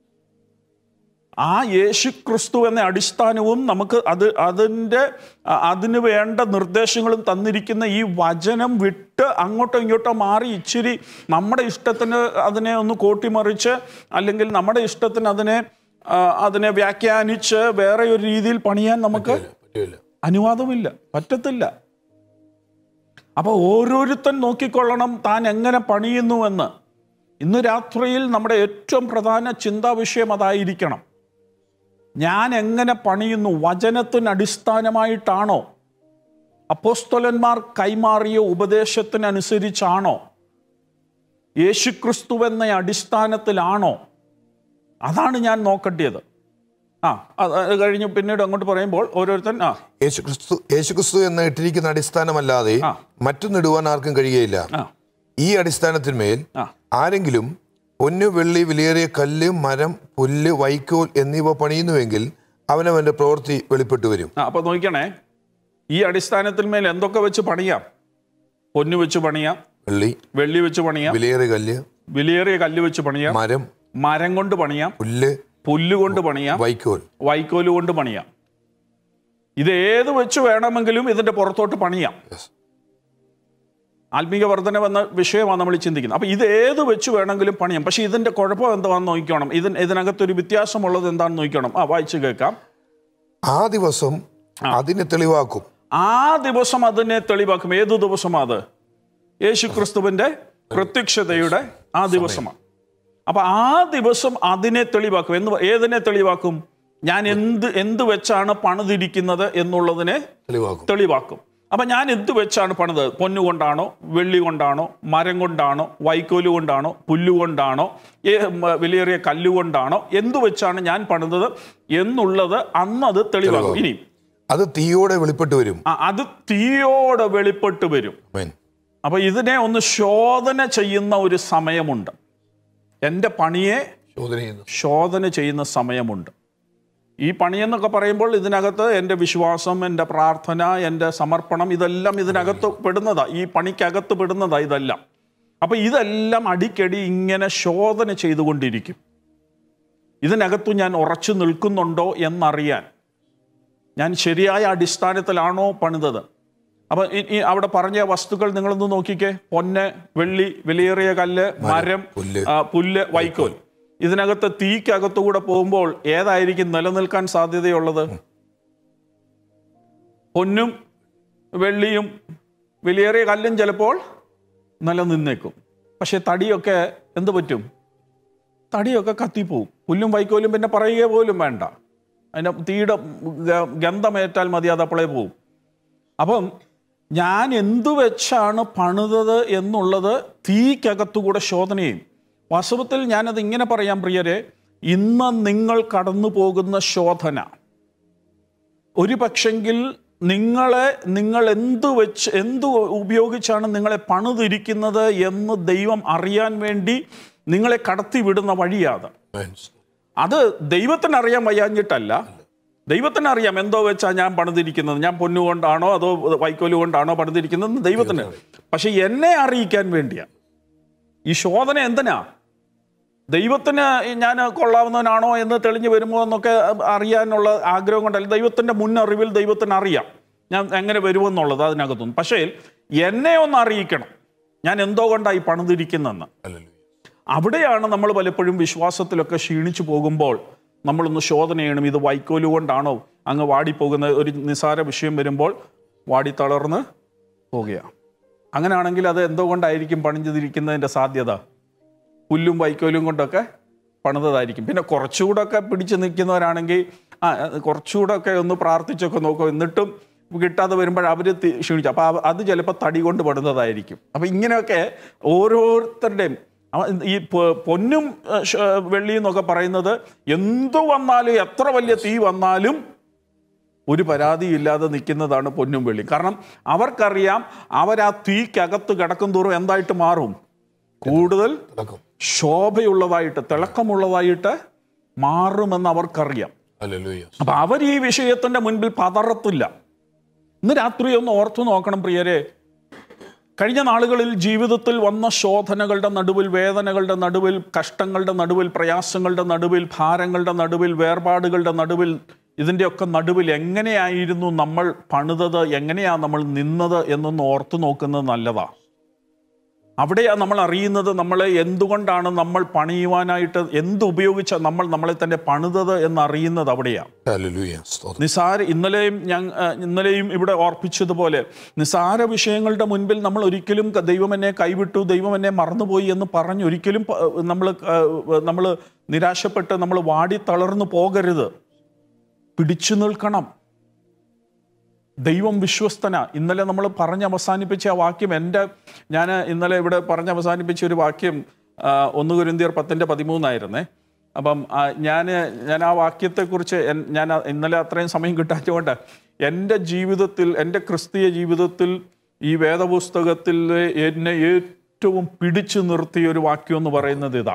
[SPEAKER 1] ആ യേശു ക്രിസ്തു എന്ന അടിസ്ഥാനവും നമുക്ക് അത് അതിൻ്റെ അ- അതിന് വേണ്ട നിർദ്ദേശങ്ങളും തന്നിരിക്കുന്ന ഈ വചനം വിട്ട് അങ്ങോട്ടോ ഇങ്ങോട്ടോ മാറി ഇച്ചിരി നമ്മുടെ ഇഷ്ടത്തിന് അതിനെ ഒന്ന് കോട്ടിമറിച്ച് അല്ലെങ്കിൽ നമ്മുടെ ഇഷ്ടത്തിന് അതിനെ ആ, അതിനെ വ്യാഖ്യാനിച്ച് വേറെ ഒരു രീതിയിൽ പണിയാൻ നമുക്ക്
[SPEAKER 2] പറ്റില്ല
[SPEAKER 1] അനുവാദമില്ല പറ്റത്തില്ല അപ്പൊ ഓരോരുത്തൻ നോക്കിക്കൊള്ളണം താൻ എങ്ങനെ പണിയുന്നുവെന്ന് ഇന്ന് രാത്രിയിൽ നമ്മുടെ ഏറ്റവും പ്രധാന ചിന്താ വിഷയം അതായിരിക്കണം ഞാൻ എങ്ങനെ പണിയുന്നു വചനത്തിന് അടിസ്ഥാനമായിട്ടാണോ അപ്പോസ്തലന്മാർ കൈമാറിയ ഉപദേശത്തിനനുസരിച്ചാണോ യേശുക്രിസ്തുവെന്ന അടിസ്ഥാനത്തിലാണോ അതാണ് ഞാൻ നോക്കേണ്ടത് ആ അത് അത് കഴിഞ്ഞ് പിന്നീട് അങ്ങോട്ട് പറയുമ്പോൾ ഓരോരുത്തൻ ആ
[SPEAKER 2] യേശുക്രിസ്തു യേശുക്രിസ്തു എന്ന് ഇട്ടിരിക്കുന്ന അടിസ്ഥാനമല്ലാതെ
[SPEAKER 1] ആ.
[SPEAKER 2] മറ്റൊന്നിടുവാൻ ആർക്കും കഴിയുകയില്ല
[SPEAKER 1] ആ
[SPEAKER 2] ഈ അടിസ്ഥാനത്തിന്മേൽ
[SPEAKER 1] ആ
[SPEAKER 2] ആരെങ്കിലും പൊന്നു വെള്ളി വിലയേറിയ കല്ല് മരം പുല്ല് വൈക്കോൽ എന്നിവ പണിയുന്നുവെങ്കിൽ അവനവന്റെ പ്രവൃത്തി വെളിപ്പെട്ടു വരും
[SPEAKER 1] ആ അപ്പോൾ നോക്കണേ ഈ അടിസ്ഥാനത്തിന്മേൽ എന്തൊക്കെ വെച്ച് പണിയാം പൊന്നു വെച്ച് പണിയാം
[SPEAKER 2] വെള്ളി
[SPEAKER 1] വെള്ളി വെച്ച് പണിയാം
[SPEAKER 2] വിലയേറിയ കല്ല്
[SPEAKER 1] വിലയേറിയ കല്ല് വെച്ച് പണിയാം
[SPEAKER 2] മരം
[SPEAKER 1] മരം കൊണ്ട് പണിയാം
[SPEAKER 2] പുല്ല്
[SPEAKER 1] പുല്ല് കൊണ്ട് പണിയാം
[SPEAKER 2] വൈക്കോൽ
[SPEAKER 1] വൈക്കോല് കൊണ്ട് പണിയാം ഇത് ഏത് വെച്ച് വേണമെങ്കിലും ഇതിന്റെ പുറത്തോട്ട് പണിയാം
[SPEAKER 2] Yes.
[SPEAKER 1] ആത്മീക വർധനം എന്ന വിഷയമാണ് നമ്മൾ ചിന്തിക്കുന്നത് അപ്പൊ ഇത് ഏത് വെച്ച് വേണമെങ്കിലും പണിയാം പക്ഷെ ഇതിന്റെ കുഴപ്പം എന്താണെന്ന് നോക്കണം ഇതിന് ഇതിനകത്തൊരു വ്യത്യാസമുള്ളത് എന്താണെന്ന് നോക്കണം ആ വായിച്ചു കേൾക്കാം
[SPEAKER 2] ആ ദിവസം അതിനെ തെളിവാക്കും
[SPEAKER 1] ആ ദിവസം അതിനെ തെളിവാക്കും ഏതു ദിവസമാണ് അത് യേശു ക്രിസ്തുവിന്റെ പ്രത്യക്ഷതയുടെ ആ ദിവസമാണ് അപ്പൊ ആ ദിവസം അതിനെ തെളിവാക്കും എന്ന് പ- ഏതിനെ തെളിവാക്കും ഞാൻ എന്ത് എന്ത് വെച്ചാണ് പണിതിരിക്കുന്നത് എന്നുള്ളതിനെ
[SPEAKER 2] തെളിവാക്കും
[SPEAKER 1] തെളിവാക്കും അപ്പം ഞാൻ എന്ത് വെച്ചാണ് പണിത് പൊന്നു കൊണ്ടാണോ വെള്ളി കൊണ്ടാണോ മരം കൊണ്ടാണോ വൈക്കോല് കൊണ്ടാണോ പുല്ല് കൊണ്ടാണോ ഏ, മ, വിലയേറിയ കല്ലുകൊണ്ടാണോ എന്ത് വെച്ചാണ് ഞാൻ പണിതത് എന്നുള്ളത് അന്ന് അത് തെളിവാകും ഇനി
[SPEAKER 2] അത് തീയോടെ വെളിപ്പെട്ട് വരും
[SPEAKER 1] ആ, അത് തീയോടെ വെളിപ്പെട്ട് വരും
[SPEAKER 2] ആമേൻ
[SPEAKER 1] അപ്പൊ ഇതിനെ ഒന്ന് ശോധന ചെയ്യുന്ന ഒരു സമയമുണ്ട് എൻ്റെ പണിയെ
[SPEAKER 2] ശോധന ചെയ്യുന്നു
[SPEAKER 1] ശോധന ചെയ്യുന്ന സമയമുണ്ട് ഈ പണിയെന്നൊക്കെ പറയുമ്പോൾ ഇതിനകത്ത് എൻ്റെ വിശ്വാസം എൻ്റെ പ്രാർത്ഥന എൻ്റെ സമർപ്പണം ഇതെല്ലാം ഇതിനകത്ത് പെടുന്നതാ ഈ പണിക്കകത്ത് പെടുന്നതാ ഇതെല്ലാം അപ്പൊ ഇതെല്ലാം അടിക്കടി ഇങ്ങനെ ശോധന ചെയ്തുകൊണ്ടിരിക്കും ഇതിനകത്തു ഞാൻ ഉറച്ചു നിൽക്കുന്നുണ്ടോ എന്നറിയാൻ ഞാൻ ശരിയായ അടിസ്ഥാനത്തിലാണോ പണിതത് അപ്പൊ ഈ- ഈ അവിടെ പറഞ്ഞ വസ്തുക്കൾ നിങ്ങളൊന്ന് നോക്കിക്കേ പൊന്ന് വെള്ളി വിലയേറിയ കല്ല് മരം
[SPEAKER 2] പുല്ല്.
[SPEAKER 1] ആ, പുല്ല് വൈക്കോൽ ഇതിനകത്ത് തീക്കകത്തുകൂടെ പോകുമ്പോൾ ഏതായിരിക്കും നിലനിൽക്കാൻ സാധ്യതയുള്ളത് പൊന്നും വെള്ളിയും വിലയേറിയ കല്ലും ചിലപ്പോൾ നിലനിന്നേക്കും പക്ഷെ തടിയൊക്കെ എന്ത് പറ്റും തടിയൊക്കെ കത്തിപ്പോവും പുല്ലും വൈക്കോലും പിന്നെ പറയുക പോലും വേണ്ട അതിൻ്റെ തീയുടെ ഗ- ഗന്ധമേറ്റാൽ മതി അത് അപ്പോളേ പോവും അപ്പം ഞാൻ എന്തു വെച്ചാണ് പണിതത് എന്നുള്ളത് തീക്കകത്തുകൂടെ ശോധന ചെയ്യും വാസ്തവത്തിൽ ഞാനത് ഇങ്ങനെ പറയാം പ്രിയരെ ഇന്ന് നിങ്ങൾ കടന്നു പോകുന്ന ശോധന ഒരു പക്ഷെങ്കിൽ നിങ്ങളെ നിങ്ങൾ എന്തു വെച്ച് എന്തു ഉപയോഗിച്ചാണ് നിങ്ങളെ പണിതിരിക്കുന്നത് എന്ന് ദൈവം അറിയാൻ വേണ്ടി നിങ്ങളെ കടത്തി വിടുന്ന വഴിയാണ്
[SPEAKER 2] ആമേൻ.
[SPEAKER 1] അത് ദൈവത്തിന് അറിയാൻ വയ്യാഞ്ഞിട്ടല്ല ദൈവത്തിന് അറിയാം എന്തോ വെച്ചാ ഞാൻ പണിതിരിക്കുന്നത് ഞാൻ പൊന്നുകൊണ്ടാണോ അതോ വൈക്കോല് കൊണ്ടാണോ പണിതിരിക്കുന്നത് എന്ന് ദൈവത്തിന് പക്ഷെ എന്നെ അറിയിക്കാൻ വേണ്ടിയാ ഈ ശോധന എന്തിനാ ദൈവത്തിന് ഞാൻ കൊള്ളാവുന്നവനാണോ എന്ന് തെളിഞ്ഞു വരുമോ എന്നൊക്കെ അറിയാനുള്ള ആഗ്രഹം കൊണ്ടല്ല ദൈവത്തിന്റെ മുന്നറിവിൽ ദൈവത്തിന് അറിയാം ഞാൻ എങ്ങനെ വരുമെന്നുള്ളത് അതിനകത്തുനിന്ന് പക്ഷേ എന്നെ ഒന്ന് അറിയിക്കണം ഞാൻ എന്തോ കൊണ്ടായി പണിതിരിക്കുന്നെന്ന്
[SPEAKER 2] ഹല്ലേലൂയ.
[SPEAKER 1] അവിടെയാണ് നമ്മൾ പലപ്പോഴും വിശ്വാസത്തിലൊക്കെ ക്ഷീണിച്ചു പോകുമ്പോൾ നമ്മളൊന്ന് ശോധന ചെയ്യണം ഇത് വൈക്കോല് കൊണ്ടാണോ അങ്ങ് വാടിപ്പോകുന്ന ഒരു നിസാര വിഷയം വരുമ്പോൾ വാടി തളർന്ന് പോകുകയാണ് അങ്ങനെയാണെങ്കിൽ അത് എന്തുകൊണ്ടായിരിക്കും പണിഞ്ഞിരിക്കുന്നതിൻ്റെ സാധ്യത പുല്ലും വൈക്കോലും കൊണ്ടൊക്കെ പണിതതായിരിക്കും പിന്നെ കുറച്ചുകൂടെ ഒക്കെ പിടിച്ചു നിൽക്കുന്നവരാണെങ്കിൽ ആ കുറച്ചുകൂടെ ഒക്കെ ഒന്ന് പ്രാർത്ഥിച്ചൊക്കെ നോക്കും എന്നിട്ടും കിട്ടാതെ വരുമ്പോൾ അവർ ക്ഷീണിച്ചു അപ്പോൾ അത് ചിലപ്പോൾ തടി കൊണ്ട് പണിതതായിരിക്കും അപ്പോൾ ഇങ്ങനെയൊക്കെ ഓരോരുത്തരുടെയും അവ- ഈ പൊ- പൊന്നും ഏഹ്, ഷ- വെള്ളിയും എന്നൊക്കെ പറയുന്നത് എന്തു വന്നാലും എത്ര വലിയ തീ വന്നാലും ഒരു പരാതിയില്ലാതെ നിൽക്കുന്നതാണ് പൊന്നും വെള്ളി കാരണം അവർക്കറിയാം അവർ ആ തീക്കകത്ത് കിടക്കും തോറും എന്തായിട്ട് മാറും കൂടുതൽ
[SPEAKER 2] നടക്കും
[SPEAKER 1] ശോഭയുള്ളതായിട്ട് തിളക്കമുള്ളതായിട്ട് മാറുമെന്ന് അവർക്കറിയാം
[SPEAKER 2] ഹല്ലേലൂയ.
[SPEAKER 1] അപ്പൊ അവർ ഈ വിഷയത്തിന്റെ മുൻപിൽ പതറത്തില്ല ഇന്ന് രാത്രി ഒന്ന് ഓർത്തു നോക്കണം പ്രിയരെ കഴിഞ്ഞ നാളുകളിൽ ജീവിതത്തിൽ വന്ന ശോധനകളുടെ നടുവിൽ വേദനകളുടെ നടുവിൽ കഷ്ടങ്ങളുടെ നടുവിൽ പ്രയാസങ്ങളുടെ നടുവിൽ ഭാരങ്ങളുടെ നടുവിൽ വേർപാടുകളുടെ നടുവിൽ ഇതിൻ്റെയൊക്കെ നടുവിൽ എങ്ങനെയായിരുന്നു നമ്മൾ പണിതത് എങ്ങനെയാണ് നമ്മൾ നിന്നത് എന്നൊന്ന് ഓർത്തു നോക്കുന്നത് നല്ലതാണ് അവിടെയാണ് നമ്മൾ അറിയുന്നത് നമ്മളെ എന്തുകൊണ്ടാണ് നമ്മൾ പണിയുവാനായിട്ട് എന്ത് ഉപയോഗിച്ച നമ്മൾ നമ്മളെ തന്നെ പണിതത് എന്ന് അറിയുന്നത് അവിടെയാണ്
[SPEAKER 2] ഹല്ലേലൂയ. സ്തോത്രം.
[SPEAKER 1] നിസാര ഇന്നലെയും ഞാൻ ആ, ഇന്നലെയും ഇവിടെ ഓർപ്പിച്ചതുപോലെ നിസാര വിഷയങ്ങളുടെ മുൻപിൽ നമ്മൾ ഒരിക്കലും ക- ദൈവം എന്നെ കൈവിട്ടു ദൈവം എന്നെ മറന്നുപോയി എന്ന് പറഞ്ഞ് ഒരിക്കലും നമ്മൾ നമ്മൾ നിരാശപ്പെട്ട് നമ്മൾ വാടി തളർന്നു പോകരുത് പിടിച്ചു നിൽക്കണം ദൈവം വിശ്വസ്തന ഇന്നലെ നമ്മൾ പറഞ്ഞ് അവസാനിപ്പിച്ച ആ വാക്യം എൻ്റെ ഞാൻ ഇന്നലെ ഇവിടെ പറഞ്ഞ് അവസാനിപ്പിച്ച ഒരു വാക്യം ആ, ഒന്ന് കുരിന്തിയർ പത്തിൻ്റെ പതിമൂന്നായിരുന്നേ അപ്പം ഞാൻ ഞാൻ ആ വാക്യത്തെക്കുറിച്ച് എൻ- ഞാൻ ആ- ഇന്നലെ അത്രയും സമയം കിട്ടാത്തതുകൊണ്ട് എൻ്റെ ജീവിതത്തിൽ എൻ്റെ ക്രിസ്തീയ ജീവിതത്തിൽ ഈ വേദപുസ്തകത്തിൽ എന്നെ ഏറ്റവും പിടിച്ചു നിർത്തിയ ഒരു വാക്യം എന്ന് പറയുന്നത് ഇതാ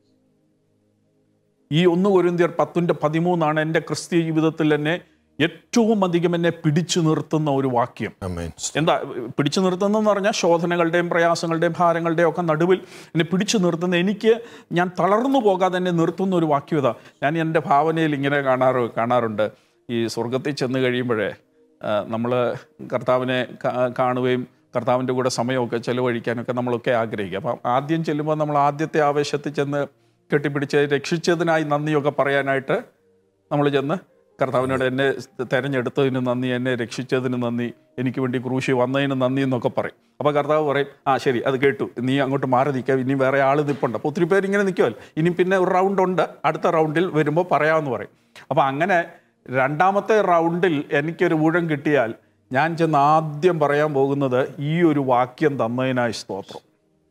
[SPEAKER 1] ഈ ഒന്ന് കൊരിന്തിയർ പത്തിൻ്റെ പതിമൂന്നാണ് എൻ്റെ ക്രിസ്തീയ ജീവിതത്തിൽ എന്നെ ഏറ്റവും അധികം എന്നെ പിടിച്ചു നിർത്തുന്ന ഒരു വാക്യം
[SPEAKER 2] ആമേൻ.
[SPEAKER 1] എന്താ പിടിച്ചു നിർത്തുന്നതെന്ന് പറഞ്ഞാൽ ശോധനകളുടെയും പ്രയാസങ്ങളുടെയും ഭാരങ്ങളുടെയും ഒക്കെ നടുവിൽ എന്നെ പിടിച്ചു നിർത്തുന്ന എനിക്ക് ഞാൻ തളർന്നു പോകാതെ എന്നെ നിർത്തുന്ന ഒരു വാക്യം ഇതാ ഞാൻ എൻ്റെ ഭാവനയിൽ ഇങ്ങനെ കാണാറ് കാണാറുണ്ട് ഈ സ്വർഗത്തിൽ ചെന്ന് കഴിയുമ്പോഴേ നമ്മൾ കർത്താവിനെ കാ- കാണുകയും കർത്താവിൻ്റെ കൂടെ സമയമൊക്കെ ചെലവഴിക്കാനൊക്കെ നമ്മളൊക്കെ ആഗ്രഹിക്കും അപ്പം ആദ്യം ചെല്ലുമ്പോൾ നമ്മൾ ആദ്യത്തെ ആവേശത്തിൽ ചെന്ന് കെട്ടിപ്പിടിച്ച് രക്ഷിച്ചതിനായി നന്ദിയൊക്കെ പറയാനായിട്ട് നമ്മൾ ചെന്ന് കർത്താവിനോട് എന്നെ തെരഞ്ഞെടുത്തതിന് നന്ദി എന്നെ രക്ഷിച്ചതിന് നന്ദി എനിക്ക് വേണ്ടി ക്രൂശി വന്നതിന് നന്ദി എന്നൊക്കെ പറയും അപ്പോൾ കർത്താവ് പറയും ആ ശരി അത് കേട്ടു നീ അങ്ങോട്ട് മാറി നിൽക്കാം ഇനി വേറെ ആൾ നിൽപ്പുണ്ട് അപ്പോൾ ഒത്തിരി പേര് ഇങ്ങനെ നിൽക്കുമല്ലോ ഇനി പിന്നെ ഒരു റൗണ്ട് ഉണ്ട് അടുത്ത റൗണ്ടിൽ വരുമ്പോൾ പറയാമെന്ന് പറയും അപ്പോൾ അങ്ങനെ രണ്ടാമത്തെ റൗണ്ടിൽ എനിക്കൊരു ഊഴം കിട്ടിയാൽ ഞാൻ ചെന്ന് ആദ്യം പറയാൻ പോകുന്നത് ഈ ഒരു വാക്യം തന്നതിനായി സ്തോത്രം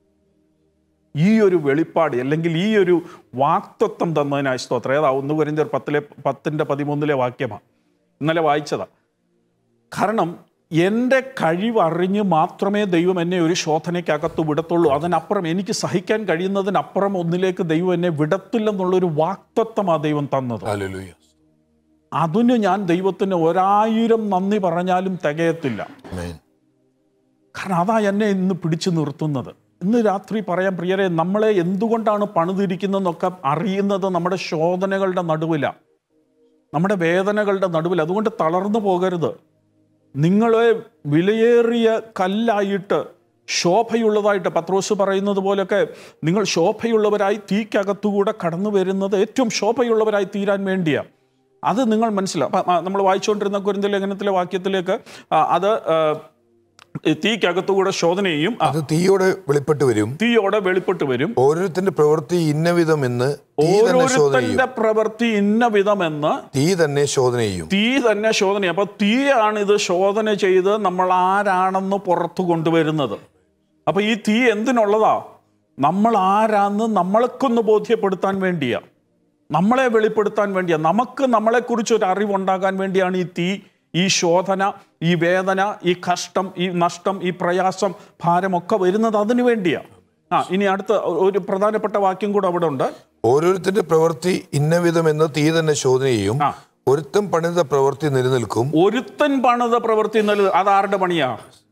[SPEAKER 1] ഈ ഒരു വെളിപ്പാട് അല്ലെങ്കിൽ ഈ ഒരു വാക്തത്വം തന്നതിനായി സ്തോത്രം ഏതാ ഒന്ന് കുരിന്തിയർ പത്തിലെ പത്തിൻ്റെ പതിമൂന്നിലെ വാക്യമാണ് ഇന്നലെ വായിച്ചതാ കാരണം എൻ്റെ കഴിവറിഞ്ഞ് മാത്രമേ ദൈവം എന്നെ ഒരു ശോധനയ്ക്കകത്ത് വിടത്തുള്ളൂ അതിനപ്പുറം എനിക്ക് സഹിക്കാൻ കഴിയുന്നതിനപ്പുറം ഒന്നിലേക്ക് ദൈവം എന്നെ വിടത്തില്ലെന്നുള്ളൊരു വാക്തത്വമാണ് ദൈവം തന്നത്
[SPEAKER 2] ഹല്ലേലൂയ
[SPEAKER 1] അതിന് ഞാൻ ദൈവത്തിന് ഒരായിരം നന്ദി പറഞ്ഞാലും തികയത്തില്ല
[SPEAKER 2] ആമേൻ
[SPEAKER 1] കാരണം അതാ എന്നെ ഇന്ന് പിടിച്ചു നിർത്തുന്നത് ഇന്ന് രാത്രി പറയാൻ പ്രിയരെ നമ്മളെ എന്തുകൊണ്ടാണ് പണിതിരിക്കുന്നതെന്നൊക്കെ അറിയുന്നത് നമ്മുടെ ശോധനകളുടെ നടുവിലാണ് നമ്മുടെ വേദനകളുടെ നടുവിൽ അതുകൊണ്ട് തളർന്നു പോകരുത് നിങ്ങളെ വിലയേറിയ കല്ലായിട്ട് ശോഭയുള്ളതായിട്ട് പത്രോസ് പറയുന്നത് പോലെയൊക്കെ നിങ്ങൾ ശോഭയുള്ളവരായി തീക്കകത്തുകൂടെ കടന്നു വരുന്നത് ഏറ്റവും ശോഭയുള്ളവരായി തീരാൻ വേണ്ടിയാണ് അത് നിങ്ങൾ മനസ്സിലാവും നമ്മൾ വായിച്ചുകൊണ്ടിരുന്ന കുരുന്ത ലേഖനത്തിലെ വാക്യത്തിലേക്ക് ആ, അത് ആ, ഈ തീക്കകത്തുകൂടെ ശോധനയും ആ,
[SPEAKER 2] അത് തീയോടെ വെളിപ്പെട്ട് വരും
[SPEAKER 1] തീയോടെ വെളിപ്പെട്ട് വരും
[SPEAKER 2] ഓരോരുത്തന്റെ പ്രവൃത്തി ഇന്നവിധം എന്ന് തീ തന്നെ ശോധന ചെയ്യും
[SPEAKER 1] ഓരോരുത്തന്റെ പ്രവൃത്തി ഇന്ന വിധമെന്ന്
[SPEAKER 2] തീ തന്നെ ശോധന ചെയ്യും
[SPEAKER 1] തീ തന്നെ ശോധന അപ്പൊ തീയാണ് ഇത് ശോധന ചെയ്ത് നമ്മൾ ആരാണെന്ന് പുറത്തു കൊണ്ടുവരുന്നത് അപ്പൊ ഈ തീ എന്തിനുള്ളതാ നമ്മൾ ആരാന്ന് നമ്മൾക്കൊന്ന് ബോധ്യപ്പെടുത്താൻ വേണ്ടിയാ നമ്മളെ വെളിപ്പെടുത്താൻ വേണ്ടിയാ നമുക്ക് നമ്മളെക്കുറിച്ച് ഒരു അറിവുണ്ടാകാൻ വേണ്ടിയാണ് ഈ തീ ഈ ശോധന ഈ വേദന ഈ കഷ്ടം ഈ നഷ്ടം ഈ പ്രയാസം ഭാരമൊക്കെ വരുന്നത് അതിനു വേണ്ടിയാ ആ ഇനി അടുത്ത ഒരു പ്രധാനപ്പെട്ട വാക്യം കൂടെ അവിടെ ഉണ്ട്
[SPEAKER 2] ഓരോരുത്തന്റെ പ്രവൃത്തി ഇന്നവിധം എന്ന് തീ തന്നെ ശോധന ചെയ്യും
[SPEAKER 1] ആ.
[SPEAKER 2] ഒരുത്തം പണിത പ്രവൃത്തി നിലനിൽക്കും
[SPEAKER 1] ഒരുത്തൻ പണിത പ്രവൃത്തി എന്നുള്ളത് അതാരുടെ പണിയാ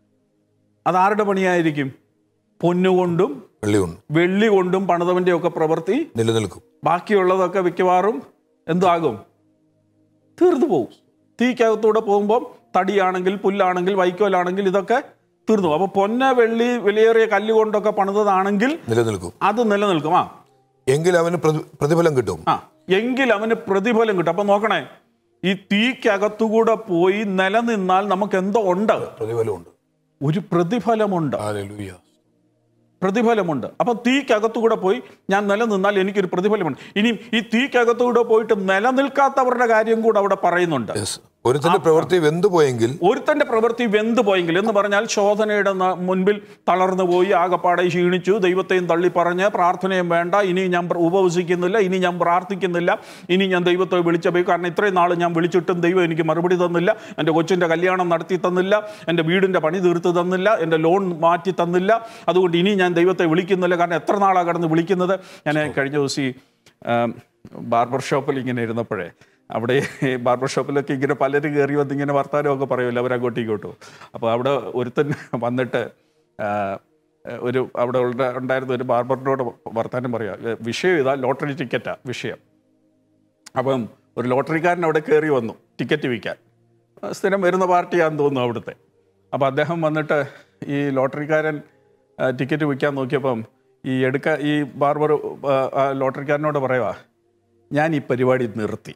[SPEAKER 1] അതാരുടെ പണിയായിരിക്കും പൊന്നുകൊണ്ടും
[SPEAKER 2] വെള്ളിയുണ്ട്
[SPEAKER 1] വെള്ളി കൊണ്ടും പണിതവന്റെ ഒക്കെ പ്രവൃത്തി
[SPEAKER 2] നിലനിൽക്കും
[SPEAKER 1] ബാക്കിയുള്ളതൊക്കെ മിക്കവാറും എന്താകും തീർന്നു പോകും തീക്കകത്തൂടെ പോകുമ്പോൾ തടിയാണെങ്കിൽ പുല്ലാണെങ്കിൽ വൈക്കോലാണെങ്കിൽ ഇതൊക്കെ തീർന്നു പോകും. അപ്പൊ പൊന്ന വെള്ളി വിലയേറിയ കല്ല് കൊണ്ടൊക്കെ പണിതതാണെങ്കിൽ
[SPEAKER 2] നിലനിൽക്കും
[SPEAKER 1] അത് നിലനിൽക്കും ആ
[SPEAKER 2] എങ്കിൽ അവന് പ്രതി- പ്രതിഫലം കിട്ടും
[SPEAKER 1] ആ എങ്കിൽ അവന് പ്രതിഫലം കിട്ടും അപ്പൊ നോക്കണേ ഈ തീക്കകത്തുകൂടെ പോയി നിലനിന്നാൽ നമുക്ക് എന്തോ ഉണ്ട്
[SPEAKER 2] പ്രതിഫലമുണ്ട്
[SPEAKER 1] ഒരു പ്രതിഫലമുണ്ട്
[SPEAKER 2] ഹല്ലേലൂയ
[SPEAKER 1] പ്രതിഫലമുണ്ട് അപ്പൊ തീക്കകത്തുകൂടെ പോയി ഞാൻ നിലനിന്നാൽ എനിക്കൊരു പ്രതിഫലമുണ്ട് ഇനിയും ഈ തീക്കകത്തുകൂടെ പോയിട്ട് നിലനിൽക്കാത്തവരുടെ കാര്യം കൂടെ അവിടെ പറയുന്നുണ്ട്
[SPEAKER 2] യെസ് ഒരുത്തന്റെ പ്രവൃത്തി വെന്തുപോയെങ്കിൽ
[SPEAKER 1] ഒരുത്തന്റെ പ്രവൃത്തി വെന്തു പോയെങ്കിൽ എന്ന് പറഞ്ഞാൽ ശോധനയുടെ ന- മുൻപിൽ തളർന്നു പോയി ആകപ്പാടെ ക്ഷീണിച്ചു ദൈവത്തെയും തള്ളി പറഞ്ഞ് പ്രാർത്ഥനയും വേണ്ട ഇനി ഞാൻ പ്ര- ഉപവസിക്കുന്നില്ല ഇനി ഞാൻ പ്രാർത്ഥിക്കുന്നില്ല ഇനി ഞാൻ ദൈവത്തെ വിളിച്ച പോയി കാരണം ഇത്രയും നാൾ ഞാൻ വിളിച്ചിട്ടും ദൈവം എനിക്ക് മറുപടി തന്നില്ല എൻ്റെ കൊച്ചിൻ്റെ കല്യാണം നടത്തി തന്നില്ല എൻ്റെ വീടിൻ്റെ പണി തീർത്ത് തന്നില്ല എൻ്റെ ലോൺ മാറ്റി തന്നില്ല അതുകൊണ്ട് ഇനി ഞാൻ ദൈവത്തെ വിളിക്കുന്നില്ല കാരണം എത്ര നാളാണ് കടന്ന് വിളിക്കുന്നത് ഞാൻ കഴിഞ്ഞ ദിവസം ഈ ആം, ബാർബർ ഷോപ്പിൽ ഇങ്ങനെ ഇരുന്നപ്പോഴേ അവിടെ ഈ ബാർബർ ഷോപ്പിലൊക്കെ ഇങ്ങനെ പലരും കയറി വന്ന് ഇങ്ങനെ വർത്താനമൊക്കെ പറയുമല്ലോ അവർ അങ്ങോട്ടും ഇങ്ങോട്ടും അപ്പോൾ അവിടെ ഒരുത്തൻ വന്നിട്ട് ആ, ഒരു അവിടെ ഉള്ള- ഉണ്ടായിരുന്ന ഒരു ബാർബറിനോട് വർത്താനം പറയുക വിഷയം ഇതാ ലോട്ടറി ടിക്കറ്റാ വിഷയം അപ്പം ഒരു ലോട്ടറിക്കാരൻ അവിടെ കയറി വന്നു ടിക്കറ്റ് വിൽക്കാൻ ആ, സ്ഥിരം വരുന്ന പാർട്ടിയാണെന്ന് തോന്നുന്നു അവിടുത്തെ അപ്പോൾ അദ്ദേഹം വന്നിട്ട് ഈ ലോട്ടറിക്കാരൻ ആ, ടിക്കറ്റ് വിൽക്കാൻ നോക്കിയപ്പം ഈ എടുക്ക ഈ ബാർബർ ആ, ആ ലോട്ടറിക്കാരനോട് പറയുക ഞാൻ ഈ പരിപാടി നിർത്തി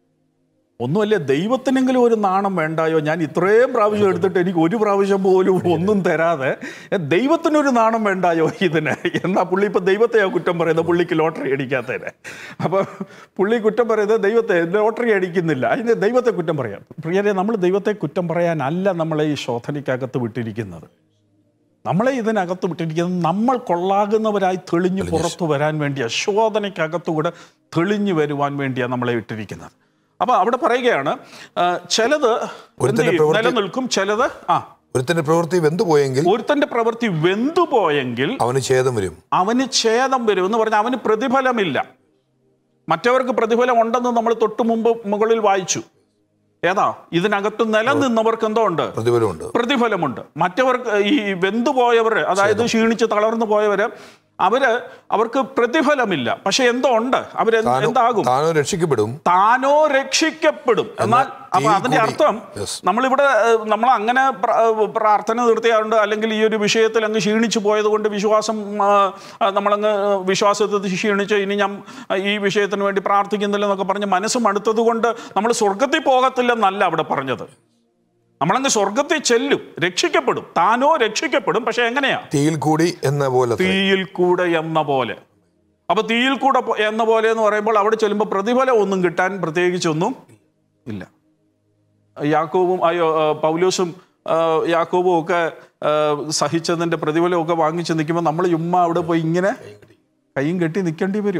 [SPEAKER 1] ഒന്നുമല്ല ദൈവത്തിനെങ്കിലും ഒരു നാണം വേണ്ടായോ ഞാൻ ഇത്രയും പ്രാവശ്യം എടുത്തിട്ട് എനിക്ക് ഒരു പ്രാവശ്യം പോലും ഒന്നും തരാതെ എ, ദൈവത്തിനൊരു നാണം വേണ്ടായോ ഇതിന് എന്നാ പുള്ളി ഇപ്പൊ ദൈവത്തെയാ കുറ്റം പറയുന്നത് പുള്ളിക്ക് ലോട്ടറി അടിക്കാത്തതിന് അപ്പൊ പുള്ളി കുറ്റം പറയുന്നത് ദൈവത്തെ ലോട്ടറി അടിക്കുന്നില്ല അതിന് ദൈവത്തെ കുറ്റം പറയാം പ്രിയരെ നമ്മൾ ദൈവത്തെ കുറ്റം പറയാനല്ല നമ്മളെ ഈ ശോധനയ്ക്കകത്ത് വിട്ടിരിക്കുന്നത് നമ്മളെ ഇതിനകത്ത് വിട്ടിരിക്കുന്നത് നമ്മൾ കൊള്ളാകുന്നവരായി തെളിഞ്ഞു പുറത്തു വരാൻ വേണ്ടിയാ ശോധനയ്ക്കകത്തുകൂടെ തെളിഞ്ഞു വരുവാൻ വേണ്ടിയാണ് നമ്മളെ ഇട്ടിരിക്കുന്നത് അപ്പൊ അവിടെ പറയുകയാണ് ആ, ചിലത് എന്ത്
[SPEAKER 2] ഒരുത്തന്റെ
[SPEAKER 1] ചെയ്യും?
[SPEAKER 2] പ്രവൃത്തി-
[SPEAKER 1] നിലനിൽക്കും ചിലത് ആ
[SPEAKER 2] ഒരുത്തന്റെ പ്രവൃത്തി വെന്തുപോയെങ്കിൽ
[SPEAKER 1] ഒരുത്തന്റെ പ്രവൃത്തി വെന്തുപോയെങ്കിൽ
[SPEAKER 2] അവന് ഛേദം വരും
[SPEAKER 1] അവന് ഛേദം വരും എന്ന് പറഞ്ഞാൽ അവന് പ്രതിഫലമില്ല മറ്റവർക്ക് പ്രതിഫലം ഉണ്ടെന്ന് നമ്മൾ തൊട്ടു മുമ്പ് മുകളിൽ വായിച്ചു ഏതാ ഇതിനകത്ത് നിലനിന്നവർക്ക് എന്തോ ഉണ്ട്
[SPEAKER 2] പ്രതിഫലമുണ്ട്
[SPEAKER 1] പ്രതിഫലമുണ്ട് മറ്റവർക്ക് ഈ വെന്തുപോയവർ അതായത് ക്ഷീണിച്ച് തളർന്നു പോയവര് അവര് അവർക്ക് പ്രതിഫലമില്ല പക്ഷെ എന്തോ ഉണ്ട് അവര് എന്താകും
[SPEAKER 2] താനോ രക്ഷിക്കപ്പെടും
[SPEAKER 1] താനോ രക്ഷിക്കപ്പെടും എന്നാൽ അപ്പൊ
[SPEAKER 2] തീ
[SPEAKER 1] അതിന്റെ
[SPEAKER 2] കൂടി-
[SPEAKER 1] അർത്ഥം
[SPEAKER 2] Yes.
[SPEAKER 1] നമ്മളിവിടെ ഏഹ്, നമ്മൾ അങ്ങനെ പ്ര- ഏഹ്, പ്രാർത്ഥന നിർത്തിയാറുണ്ട് അല്ലെങ്കിൽ ഈ ഒരു വിഷയത്തിൽ അങ്ങ് ക്ഷീണിച്ചു പോയത് കൊണ്ട് വിശ്വാസം ആ, ആ, നമ്മളങ്ങ് വിശ്വാസത്തിൽ ക്ഷീണിച്ച് ഇനി ഞാൻ ഈ വിഷയത്തിന് വേണ്ടി പ്രാർത്ഥിക്കുന്നില്ല എന്നൊക്കെ പറഞ്ഞ് മനസ്സ് മടുത്തത് കൊണ്ട് നമ്മൾ സ്വർഗത്തിൽ പോകത്തില്ലെന്നല്ല അവിടെ പറഞ്ഞത് നമ്മളങ്ങ് സ്വർഗത്തിൽ ചെല്ലും രക്ഷിക്കപ്പെടും താനോ രക്ഷിക്കപ്പെടും പക്ഷെ എങ്ങനെയാ
[SPEAKER 2] തീയിൽ കൂടി എന്ന പോലെ
[SPEAKER 1] തീയിൽ കൂടെ എന്ന പോലെ അപ്പൊ തീയിൽ കൂടെ പോ- എന്ന പോലെ എന്ന് പറയുമ്പോൾ അവിടെ ചെല്ലുമ്പോൾ പ്രതിഫലം ഒന്നും കിട്ടാൻ പ്രത്യേകിച്ചൊന്നും ഇല്ല യാക്കോവും അയ്യോ ആ, പൗലോസും ആ, യാക്കോബും ഒക്കെ ആ, സഹിച്ചതിൻ്റെ പ്രതിഫലമൊക്കെ വാങ്ങിച്ച് നിൽക്കുമ്പോൾ നമ്മൾ ചുമ്മാ അവിടെ പോയി ഇങ്ങനെ കൈയും കെട്ടി നിൽക്കേണ്ടി വരും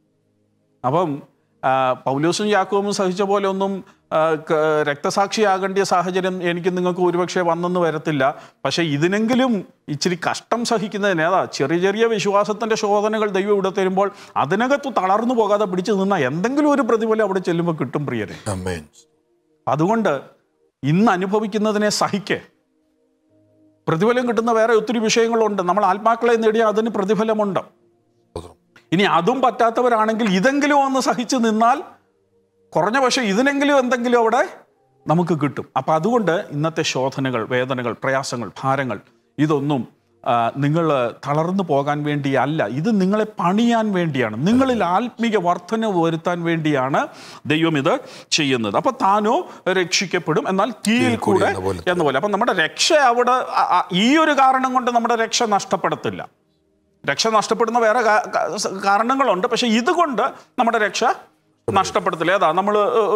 [SPEAKER 1] അപ്പം ആ, പൗലോസും യാക്കോബും സഹിച്ച പോലെ ഒന്നും ആ, ക- രക്തസാക്ഷിയാകേണ്ട സാഹചര്യം എനിക്ക് നിങ്ങൾക്ക് ഒരുപക്ഷെ വന്നെന്ന് വരത്തില്ല പക്ഷെ ഇതിനെങ്കിലും ഇച്ചിരി കഷ്ടം സഹിക്കുന്നതിന് ഏതാ ചെറിയ ചെറിയ വിശ്വാസത്തിന്റെ ശോധനകൾ ദൈവം ഇവിടെ തരുമ്പോൾ അതിനകത്ത് തളർന്നു പോകാതെ പിടിച്ചു നിന്നാൽ എന്തെങ്കിലും ഒരു പ്രതിഫലം അവിടെ ചെല്ലുമ്പോൾ കിട്ടും പ്രിയരെ
[SPEAKER 2] അമേൻ
[SPEAKER 1] അതുകൊണ്ട് ഇന്ന് അനുഭവിക്കുന്നതിനെ സഹിക്കേ പ്രതിഫലം കിട്ടുന്ന വേറെ ഒത്തിരി വിഷയങ്ങളുണ്ട് നമ്മൾ ആത്മാക്കളെ നേടിയാൽ അതിന് പ്രതിഫലമുണ്ട്
[SPEAKER 2] സ്തോത്രം.
[SPEAKER 1] ഇനി അതും പറ്റാത്തവരാണെങ്കിൽ ഇതെങ്കിലും ഒന്ന് സഹിച്ചു നിന്നാൽ കുറഞ്ഞ പക്ഷേ ഇതിനെങ്കിലും എന്തെങ്കിലും അവിടെ നമുക്ക് കിട്ടും അപ്പം അതുകൊണ്ട് ഇന്നത്തെ ശോധനകൾ വേദനകൾ പ്രയാസങ്ങൾ ഭാരങ്ങൾ ഇതൊന്നും നിങ്ങൾ തളർന്നു പോകാൻ വേണ്ടിയല്ല ഇത് നിങ്ങളെ പണിയാൻ വേണ്ടിയാണ് നിങ്ങളിൽ ആത്മീക വർധന വരുത്താൻ വേണ്ടിയാണ് ദൈവം ഇത് ചെയ്യുന്നത് അപ്പം താനോ രക്ഷിക്കപ്പെടും എന്നാൽ തീയിൽ കൂടെ
[SPEAKER 2] എന്ന പോലെ.
[SPEAKER 1] എന്ന പോലെ അപ്പം നമ്മുടെ രക്ഷ അവിടെ അ- അ- ഈ ഒരു കാരണം കൊണ്ട് നമ്മുടെ രക്ഷ നഷ്ടപ്പെടത്തില്ല രക്ഷ നഷ്ടപ്പെടുന്ന വേറെ കാ- കാ- സ- കാരണങ്ങളുണ്ട് പക്ഷെ ഇതുകൊണ്ട് നമ്മുടെ രക്ഷ നഷ്ടപ്പെടത്തില്ല ഏതാ നമ്മൾ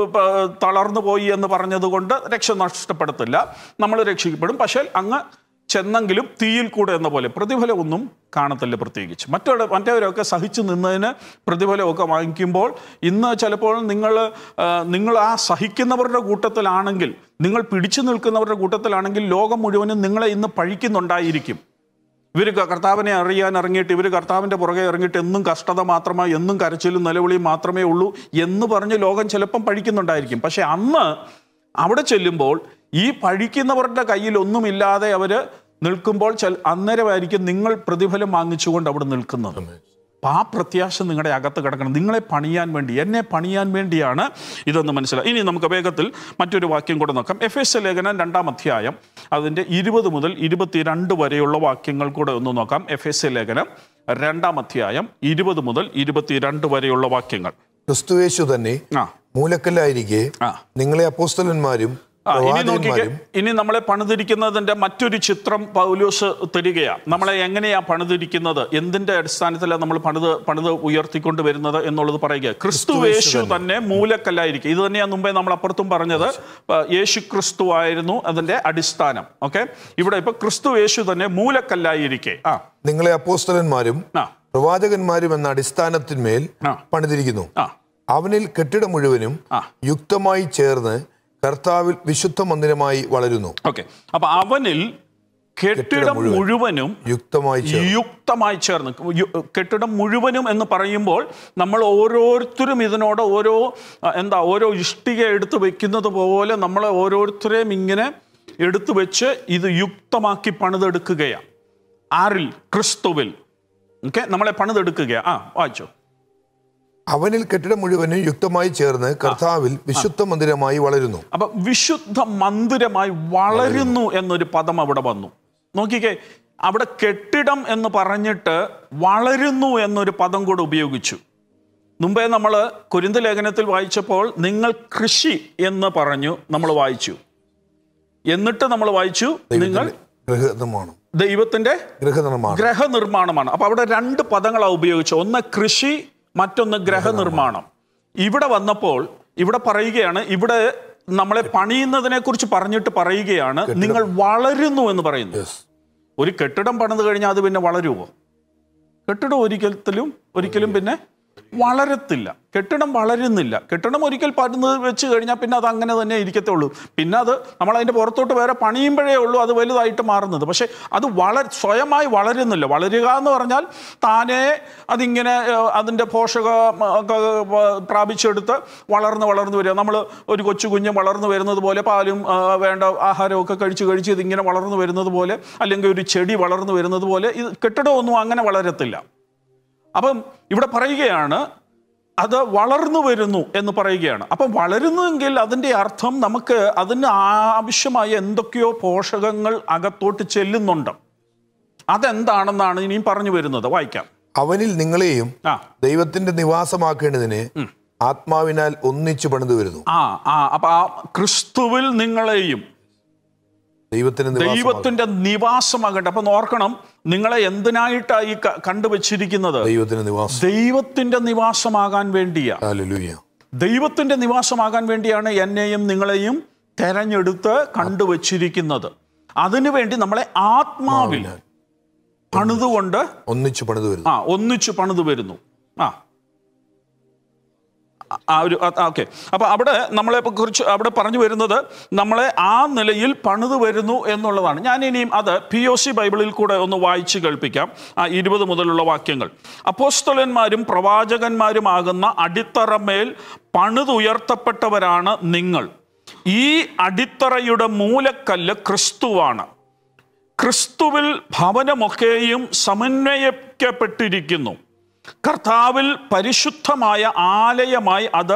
[SPEAKER 1] തളർന്നു പോയി എന്ന് പറഞ്ഞത് കൊണ്ട് രക്ഷ നഷ്ടപ്പെടത്തില്ല നമ്മൾ രക്ഷിക്കപ്പെടും പക്ഷേ അങ്ങ് ചെന്നെങ്കിലും തീയിൽ കൂടെ എന്ന പോലെ പ്രതിഫലമൊന്നും കാണത്തില്ല പ്രത്യേകിച്ച് മറ്റവിടെ മറ്റവരൊക്കെ സഹിച്ചു നിന്നതിന് പ്രതിഫലമൊക്കെ വാങ്ങിക്കുമ്പോൾ ഇന്ന് ചിലപ്പോൾ നിങ്ങൾ ആ, നിങ്ങൾ ആ സഹിക്കുന്നവരുടെ കൂട്ടത്തിലാണെങ്കിൽ നിങ്ങൾ പിടിച്ചു നിൽക്കുന്നവരുടെ കൂട്ടത്തിലാണെങ്കിൽ ലോകം മുഴുവനും നിങ്ങളെ ഇന്ന് പഴിക്കുന്നുണ്ടായിരിക്കും ഇവർ കർത്താവിനെ അറിയാൻ ഇറങ്ങിയിട്ട് ഇവർ കർത്താവിൻ്റെ പുറകെ ഇറങ്ങിയിട്ട് എന്നും കഷ്ടത മാത്രമായി എന്നും കരച്ചിലും നിലവിളിയും മാത്രമേ ഉള്ളൂ എന്ന് പറഞ്ഞ് ലോകം ചിലപ്പം പഴിക്കുന്നുണ്ടായിരിക്കും പക്ഷെ അന്ന് അവിടെ ചെല്ലുമ്പോൾ ഈ പഴിക്കുന്നവരുടെ കയ്യിൽ ഒന്നുമില്ലാതെ അവർ നിൽക്കുമ്പോൾ ചെൽ അന്നേരമായിരിക്കും നിങ്ങൾ പ്രതിഫലം വാങ്ങിച്ചുകൊണ്ട് അവിടെ നിൽക്കുന്നത് അപ്പം ആ പ്രത്യാശ നിങ്ങളുടെ അകത്ത് കിടക്കണം നിങ്ങളെ പണിയാൻ വേണ്ടി എന്നെ പണിയാൻ വേണ്ടിയാണ് ഇതെന്ന് മനസ്സിലായി ഇനി നമുക്ക് വേഗത്തിൽ മറ്റൊരു വാക്യം കൂടെ നോക്കാം എഫ് എസ് ലേഖനം രണ്ടാം അധ്യായം അതിൻ്റെ ഇരുപത് മുതൽ ഇരുപത്തിരണ്ട് വരെയുള്ള വാക്യങ്ങൾ കൂടെ ഒന്ന് നോക്കാം എഫ് എസ് ലേഖനം രണ്ടാം അധ്യായം ഇരുപത് മുതൽ ഇരുപത്തിരണ്ട് വരെയുള്ള വാക്യങ്ങൾ
[SPEAKER 2] ക്രിസ്തുവേശു തന്നെ
[SPEAKER 1] ആ
[SPEAKER 2] മൂലക്കല്ലായിരിക്കെ
[SPEAKER 1] ആ
[SPEAKER 2] നിങ്ങളെ അപ്പോസ്തലന്മാരും
[SPEAKER 1] ആ, ഇനി നോക്കിക്കേ
[SPEAKER 2] പ്രവാചകന്മാരും
[SPEAKER 1] ഇനി നമ്മളെ പണിതിരിക്കുന്നതിന്റെ മറ്റൊരു ചിത്രം പൗലോസ് തരികയാണ് നമ്മളെ എങ്ങനെയാ പണിതിരിക്കുന്നത് എന്തിന്റെ അടിസ്ഥാനത്തിലാണ് നമ്മൾ പണിത് പണിത് ഉയർത്തിക്കൊണ്ട് വരുന്നത് എന്നുള്ളത് പറയുക ക്രിസ്തു യേശു തന്നെ മൂലക്കല്ലായിരിക്കും ഇത് തന്നെയാണ് മുമ്പേ നമ്മൾ അപ്പുറത്തും പറഞ്ഞത് ആ, യേശു ക്രിസ്തു ആയിരുന്നു അതിന്റെ അടിസ്ഥാനം ഓക്കെ ഇവിടെ ഇപ്പൊ ക്രിസ്തു യേശു തന്നെ മൂലക്കല്ലായിരിക്കെ ആ
[SPEAKER 2] നിങ്ങളെ അപ്പോസ്തലന്മാരും
[SPEAKER 1] ആ
[SPEAKER 2] പ്രവാചകന്മാരും എന്ന അടിസ്ഥാനത്തിന്മേൽ
[SPEAKER 1] ആ.
[SPEAKER 2] പണിതിരിക്കുന്നു
[SPEAKER 1] ആ
[SPEAKER 2] അവനിൽ കെട്ടിടം മുഴുവനും
[SPEAKER 1] ആ.
[SPEAKER 2] യുക്തമായി ചേർന്ന് കർത്താവിൽ വിശുദ്ധ മന്ദിരമായി വളരുന്നു
[SPEAKER 1] ഓക്കെ അപ്പൊ അവനിൽ കെട്ടിടം മുഴുവനും
[SPEAKER 2] യുക്തമായി ചേർന്ന്
[SPEAKER 1] യുക്തമായി ചേർന്ന് യു- കെട്ടിടം മുഴുവനും എന്ന് പറയുമ്പോൾ നമ്മൾ ഓരോരുത്തരും ഇതിനോട് ഓരോ ആ, എന്താ ഓരോ ഇഷ്ടിക എടുത്ത് വെക്കുന്നത് പോലെ നമ്മളെ ഓരോരുത്തരെയും ഇങ്ങനെ എടുത്തു വെച്ച് ഇത് യുക്തമാക്കി പണിതെടുക്കുകയാണ് ആരിൽ ക്രിസ്തുവിൽ ഓക്കെ നമ്മളെ പണിതെടുക്കുകയാണ് ആ വായിച്ചോ
[SPEAKER 2] അവനിൽ കെട്ടിടം മുഴുവനും യുക്തമായി ചേർന്ന് കർത്താവിൽ വിശുദ്ധ മന്ദിരമായി വളരുന്നു
[SPEAKER 1] അപ്പൊ വിശുദ്ധ മന്ദിരമായി വളരുന്നു എന്നൊരു പദം അവിടെ വന്നു നോക്കിക്കേ അവിടെ കെട്ടിടം എന്ന് പറഞ്ഞിട്ട് വളരുന്നു എന്നൊരു പദം കൂടെ ഉപയോഗിച്ചു മുമ്പേ നമ്മൾ കുരിന്ത ലേഖനത്തിൽ വായിച്ചപ്പോൾ നിങ്ങൾ കൃഷി എന്ന് പറഞ്ഞു നമ്മൾ വായിച്ചു എന്നിട്ട് നമ്മൾ വായിച്ചു നിങ്ങൾ
[SPEAKER 2] ഗൃഹനിർമ്മാണം
[SPEAKER 1] ദൈവത്തിന്റെ
[SPEAKER 2] ഗൃഹനിർമ്മാണം
[SPEAKER 1] ഗ്രഹനിർമ്മാണമാണ് അപ്പൊ അവിടെ രണ്ട് പദങ്ങളാണ് ഉപയോഗിച്ചത് ഒന്ന് കൃഷി മറ്റൊന്ന് ഗ്രഹനിർമ്മാണം ഇവിടെ വന്നപ്പോൾ ഇവിടെ പറയുകയാണ് ഇവിടെ നമ്മളെ പണിയുന്നതിനെ കുറിച്ച് പറഞ്ഞിട്ട് പറയുകയാണ് നിങ്ങൾ വളരുന്നു എന്ന് പറയുന്നു
[SPEAKER 2] Yes.
[SPEAKER 1] ഒരു കെട്ടിടം പണിത് കഴിഞ്ഞാൽ അത് പിന്നെ വളരുമോ കെട്ടിടം ഒരിക്കലും ഒരിക്കലും പിന്നെ വളരത്തില്ല കെട്ടിടം വളരുന്നില്ല കെട്ടിടം ഒരിക്കൽ പണിത് വെച്ച് കഴിഞ്ഞാൽ പിന്നെ അത് അങ്ങനെ തന്നെ ഇരിക്കത്തുള്ളൂ പിന്നെ അത് നമ്മൾ അതിൻ്റെ പുറത്തോട്ട് വേറെ പണിയുമ്പോഴേ ഉള്ളൂ അത് വലുതായിട്ട് മാറുന്നത് പക്ഷേ അത് വള സ്വയമായി വളരുന്നില്ല വളരുക എന്ന് പറഞ്ഞാൽ താനേ അതിങ്ങനെ ഏഹ്, അതിൻ്റെ പോഷക മ, ഒക്കെ വ- പ്രാപിച്ചെടുത്ത് വളർന്ന് വളർന്ന് വരിക നമ്മൾ ഒരു കൊച്ചു കുഞ്ഞ് വളർന്നു വരുന്നത് പോലെ പാലും ആ, വേണ്ട ആഹാരമൊക്കെ കഴിച്ച് കഴിച്ച് ഇതിങ്ങനെ വളർന്നു വരുന്നത് പോലെ അല്ലെങ്കിൽ ഒരു ചെടി വളർന്നു വരുന്നത് പോലെ ഇത് കെട്ടിടമൊന്നും അങ്ങനെ വളരത്തില്ല അപ്പം ഇവിടെ പറയുകയാണ് അത് വളർന്നു വരുന്നു എന്ന് പറയുകയാണ് അപ്പം വളരുന്നുവെങ്കിൽ അതിൻ്റെ അർത്ഥം നമുക്ക് അതിന് ആവശ്യമായ എന്തൊക്കെയോ പോഷകങ്ങൾ അകത്തോട്ട് ചെല്ലുന്നുണ്ട് അതെന്താണെന്നാണ് ഇനിയും പറഞ്ഞു വരുന്നത് വായിക്കാം
[SPEAKER 2] അവനിൽ നിങ്ങളെയും
[SPEAKER 1] ആ
[SPEAKER 2] ദൈവത്തിന്റെ നിവാസമാക്കേണ്ടതിന് ആത്മാവിനാൽ ഒന്നിച്ചു പണിതു വരുന്നു
[SPEAKER 1] ആ ആ അപ്പൊ ആ ക്രിസ്തുവിൽ നിങ്ങളെയും
[SPEAKER 2] ദൈവത്തിന്റെ നിവാസം
[SPEAKER 1] ദൈവത്തിന്റെ നിവാസമാകട്ടെ അപ്പൊ ഓർക്കണം നിങ്ങളെ എന്തിനായിട്ടാണ് ഈ ക- കണ്ടുവച്ചിരിക്കുന്നത്
[SPEAKER 2] ദൈവത്തിന്റെ നിവാസം
[SPEAKER 1] ദൈവത്തിന്റെ നിവാസമാകാൻ വേണ്ടിയാ
[SPEAKER 2] ഹല്ലേലൂയ
[SPEAKER 1] ദൈവത്തിന്റെ നിവാസമാകാൻ വേണ്ടിയാണ് എന്നെയും നിങ്ങളെയും തെരഞ്ഞെടുത്ത് കണ്ടുവച്ചിരിക്കുന്നത് അതിനുവേണ്ടി നമ്മളെ ആത്മാവിൽ പണിതുകൊണ്ട്
[SPEAKER 2] ഒന്നിച്ചു പണിത് വരുന്നു
[SPEAKER 1] ആ ഒന്നിച്ചു പണിത് വരുന്നു ആ ആ ഒരു ഓക്കെ അപ്പൊ അവിടെ നമ്മളെ കുറിച്ച് അവിടെ പറഞ്ഞു വരുന്നത് നമ്മളെ ആ നിലയിൽ പണിത് വരുന്നു എന്നുള്ളതാണ് ഞാൻ ഇനിയും അത് പി ഒ സി ബൈബിളിൽ കൂടെ ഒന്ന് വായിച്ച് കേൾപ്പിക്കാം ആ ഇരുപത് മുതലുള്ള വാക്യങ്ങൾ അപ്പോസ്തലന്മാരും പ്രവാചകന്മാരുമാകുന്ന അടിത്തറമേൽ പണിതുയർത്തപ്പെട്ടവരാണ് നിങ്ങൾ ഈ അടിത്തറയുടെ മൂലക്കല്ല് ക്രിസ്തുവാണ് ക്രിസ്തുവിൽ ഭവനമൊക്കെയും സമന്വയിക്കപ്പെട്ടിരിക്കുന്നു കർത്താവിൽ പരിശുദ്ധമായ ആലയമായി അത്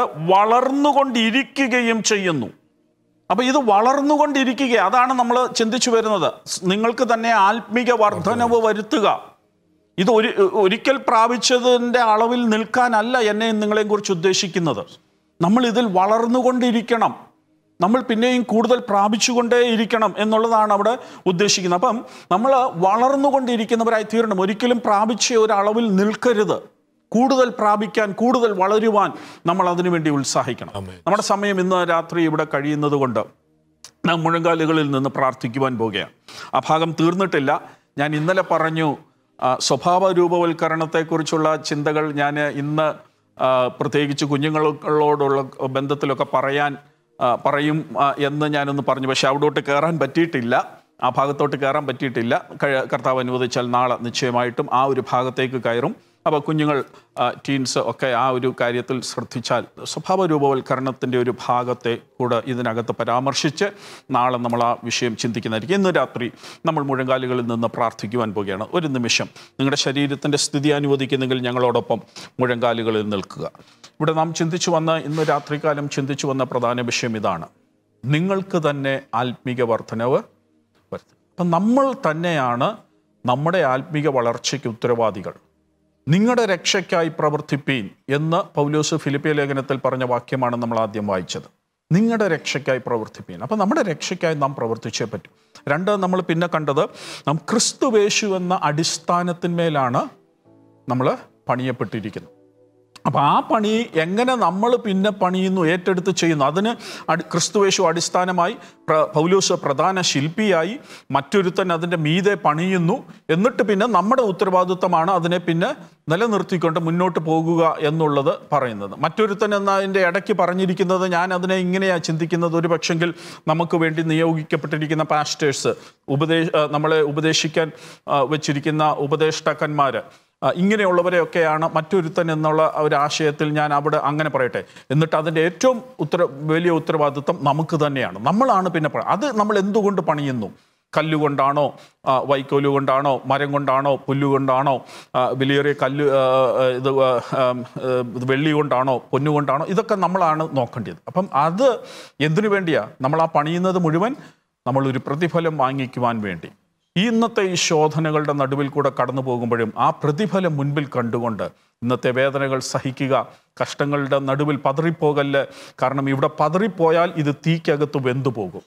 [SPEAKER 1] വളർന്നുകൊണ്ടിരിക്കുകയും ചെയ്യുന്നു അപ്പൊ ഇത് വളർന്നുകൊണ്ടിരിക്കുക അതാണ് നമ്മൾ ചിന്തിച്ചു വരുന്നത് നിങ്ങൾക്ക് തന്നെ ആത്മീക വർധനവ് വരുത്തുക ഇത് ഒരു ഒരിക്കൽ പ്രാപിച്ചതിൻ്റെ അളവിൽ നിൽക്കാനല്ല എന്നെയും നിങ്ങളെയും കുറിച്ച് ഉദ്ദേശിക്കുന്നത് നമ്മൾ ഇതിൽ വളർന്നുകൊണ്ടിരിക്കണം നമ്മൾ പിന്നെയും കൂടുതൽ പ്രാപിച്ചുകൊണ്ടേ ഇരിക്കണം എന്നുള്ളതാണ് അവിടെ ഉദ്ദേശിക്കുന്നത് അപ്പം നമ്മൾ വളർന്നുകൊണ്ടിരിക്കുന്നവരായി തീരണം ഒരിക്കലും പ്രാപിച്ച ഒരു അളവിൽ നിൽക്കരുത് കൂടുതൽ പ്രാപിക്കാൻ കൂടുതൽ വളരുവാൻ നമ്മൾ അതിനുവേണ്ടി ഉത്സാഹിക്കണം നമ്മുടെ സമയം ഇന്ന് രാത്രി ഇവിടെ കഴിയുന്നത് കൊണ്ട് നാം മുഴങ്കാലുകളിൽ നിന്ന് പ്രാർത്ഥിക്കുവാൻ പോവുകയാണ് ആ ഭാഗം തീർന്നിട്ടില്ല ഞാൻ ഇന്നലെ പറഞ്ഞു ആ, സ്വഭാവ രൂപവൽക്കരണത്തെക്കുറിച്ചുള്ള ചിന്തകൾ ഞാൻ ഇന്ന് ആ, പ്രത്യേകിച്ച് കുഞ്ഞുങ്ങളോടുള്ള ബന്ധത്തിലൊക്കെ പറയാൻ ആ, പറയും ആ, എന്ന് ഞാനൊന്ന് പറഞ്ഞു പക്ഷെ അവിടോട്ട് കയറാൻ പറ്റിയിട്ടില്ല ആ ഭാഗത്തോട്ട് കയറാൻ പറ്റിയിട്ടില്ല കഴി- കർത്താവ് അനുവദിച്ചാൽ നാളെ നിശ്ചയമായിട്ടും ആ ഒരു ഭാഗത്തേക്ക് കയറും അപ്പോൾ കുഞ്ഞുങ്ങൾ ആ, ടീൻസ് ഒക്കെ ആ ഒരു കാര്യത്തിൽ ശ്രദ്ധിച്ചാൽ സ്വഭാവ രൂപവൽക്കരണത്തിൻ്റെ ഒരു ഭാഗത്തെ കൂടെ ഇതിനകത്ത് പരാമർശിച്ച് നാളെ നമ്മൾ ആ വിഷയം ചിന്തിക്കുന്നതായിരിക്കും ഇന്ന് രാത്രി നമ്മൾ മുഴങ്കാലുകളിൽ നിന്ന് പ്രാർത്ഥിക്കുവാൻ പോവുകയാണ് ഒരു നിമിഷം നിങ്ങളുടെ ശരീരത്തിൻ്റെ സ്ഥിതി അനുവദിക്കുന്നെങ്കിൽ ഞങ്ങളോടൊപ്പം മുഴങ്കാലുകളിൽ നിൽക്കുക ഇവിടെ നാം ചിന്തിച്ചു വന്ന ഇന്ന് രാത്രികാലം ചിന്തിച്ചു വന്ന പ്രധാന വിഷയം ഇതാണ് നിങ്ങൾക്ക് തന്നെ ആത്മീക വർധനവ് വരുത്തുക അപ്പം നമ്മൾ തന്നെയാണ് നമ്മുടെ ആത്മീക വളർച്ചയ്ക്ക് ഉത്തരവാദികൾ നിങ്ങളുടെ രക്ഷയ്ക്കായി പ്രവർത്തിപ്പീൻ എന്ന് പൗലോസ് ഫിലിപ്പിയ ലേഖനത്തിൽ പറഞ്ഞ വാക്യമാണ് നമ്മൾ ആദ്യം വായിച്ചത് നിങ്ങളുടെ രക്ഷയ്ക്കായി പ്രവർത്തിപ്പീൻ അപ്പം നമ്മുടെ രക്ഷയ്ക്കായി നാം പ്രവർത്തിച്ചേ പറ്റൂ രണ്ട് നമ്മൾ പിന്നെ കണ്ടത് നാം ക്രിസ്തുവേശു എന്ന അടിസ്ഥാനത്തിന്മേലാണ് നമ്മൾ പണിയപ്പെട്ടിരിക്കുന്നത് അപ്പം ആ പണി എങ്ങനെ നമ്മൾ പിന്നെ പണിയുന്നു ഏറ്റെടുത്ത് ചെയ്യുന്നു അതിന് അടി ക്രിസ്തുവേശു അടിസ്ഥാനമായി പ്ര പൗലോസ് പ്രധാന ശില്പിയായി മറ്റൊരുത്തൻ അതിൻ്റെ മീതെ പണിയുന്നു എന്നിട്ട് പിന്നെ നമ്മുടെ ഉത്തരവാദിത്വമാണ് അതിനെ പിന്നെ നിലനിർത്തിക്കൊണ്ട് മുന്നോട്ട് പോകുക എന്നുള്ളത് പറയുന്നത് മറ്റൊരുത്തൻ എന്നതിൻ്റെ ഇടയ്ക്ക് പറഞ്ഞിരിക്കുന്നത് ഞാൻ അതിനെ ഇങ്ങനെയാണ് ചിന്തിക്കുന്നത് ഒരു പക്ഷെങ്കിൽ നമുക്ക് വേണ്ടി നിയോഗിക്കപ്പെട്ടിരിക്കുന്ന പാസ്റ്റേഴ്സ് ഉപദേശ ആ, നമ്മളെ ഉപദേശിക്കാൻ ആ, വെച്ചിരിക്കുന്ന ഉപദേഷ്ടാക്കന്മാർ ആ, ഇങ്ങനെയുള്ളവരെയൊക്കെയാണ് മറ്റൊരുത്തൻ എന്നുള്ള ഒരു ആശയത്തിൽ ഞാൻ അവിടെ അങ്ങനെ പറയട്ടെ എന്നിട്ട് അതിൻ്റെ ഏറ്റവും ഉത്തര വലിയ ഉത്തരവാദിത്വം നമുക്ക് തന്നെയാണ് നമ്മളാണ് പിന്നെ പ- അത് നമ്മൾ എന്തുകൊണ്ട് പണിയുന്നു കല്ലുകൊണ്ടാണോ ആ, വൈക്കോല് കൊണ്ടാണോ മരം കൊണ്ടാണോ പുല്ലുകൊണ്ടാണോ ആ, വലിയേറിയ കല്ല് ആ, ആ, ഇത് ആ, ആ, ഇത് വെള്ളി കൊണ്ടാണോ പൊന്നുകൊണ്ടാണോ ഇതൊക്കെ നമ്മളാണ് നോക്കേണ്ടത് അപ്പം അത് എന്തിനു വേണ്ടിയാ നമ്മൾ ആ പണിയുന്നത് മുഴുവൻ നമ്മളൊരു പ്രതിഫലം വാങ്ങിക്കുവാൻ വേണ്ടി ഈ ഇന്നത്തെ ഈ ശോധനകളുടെ നടുവിൽ കൂടെ കടന്നു പോകുമ്പോഴും ആ പ്രതിഫലം മുൻപിൽ കണ്ടുകൊണ്ട് ഇന്നത്തെ വേദനകൾ സഹിക്കുക കഷ്ടങ്ങളുടെ നടുവിൽ പതറിപ്പോകല്ല് കാരണം ഇവിടെ പതറിപ്പോയാൽ ഇത് തീക്കകത്ത് വെന്തു പോകും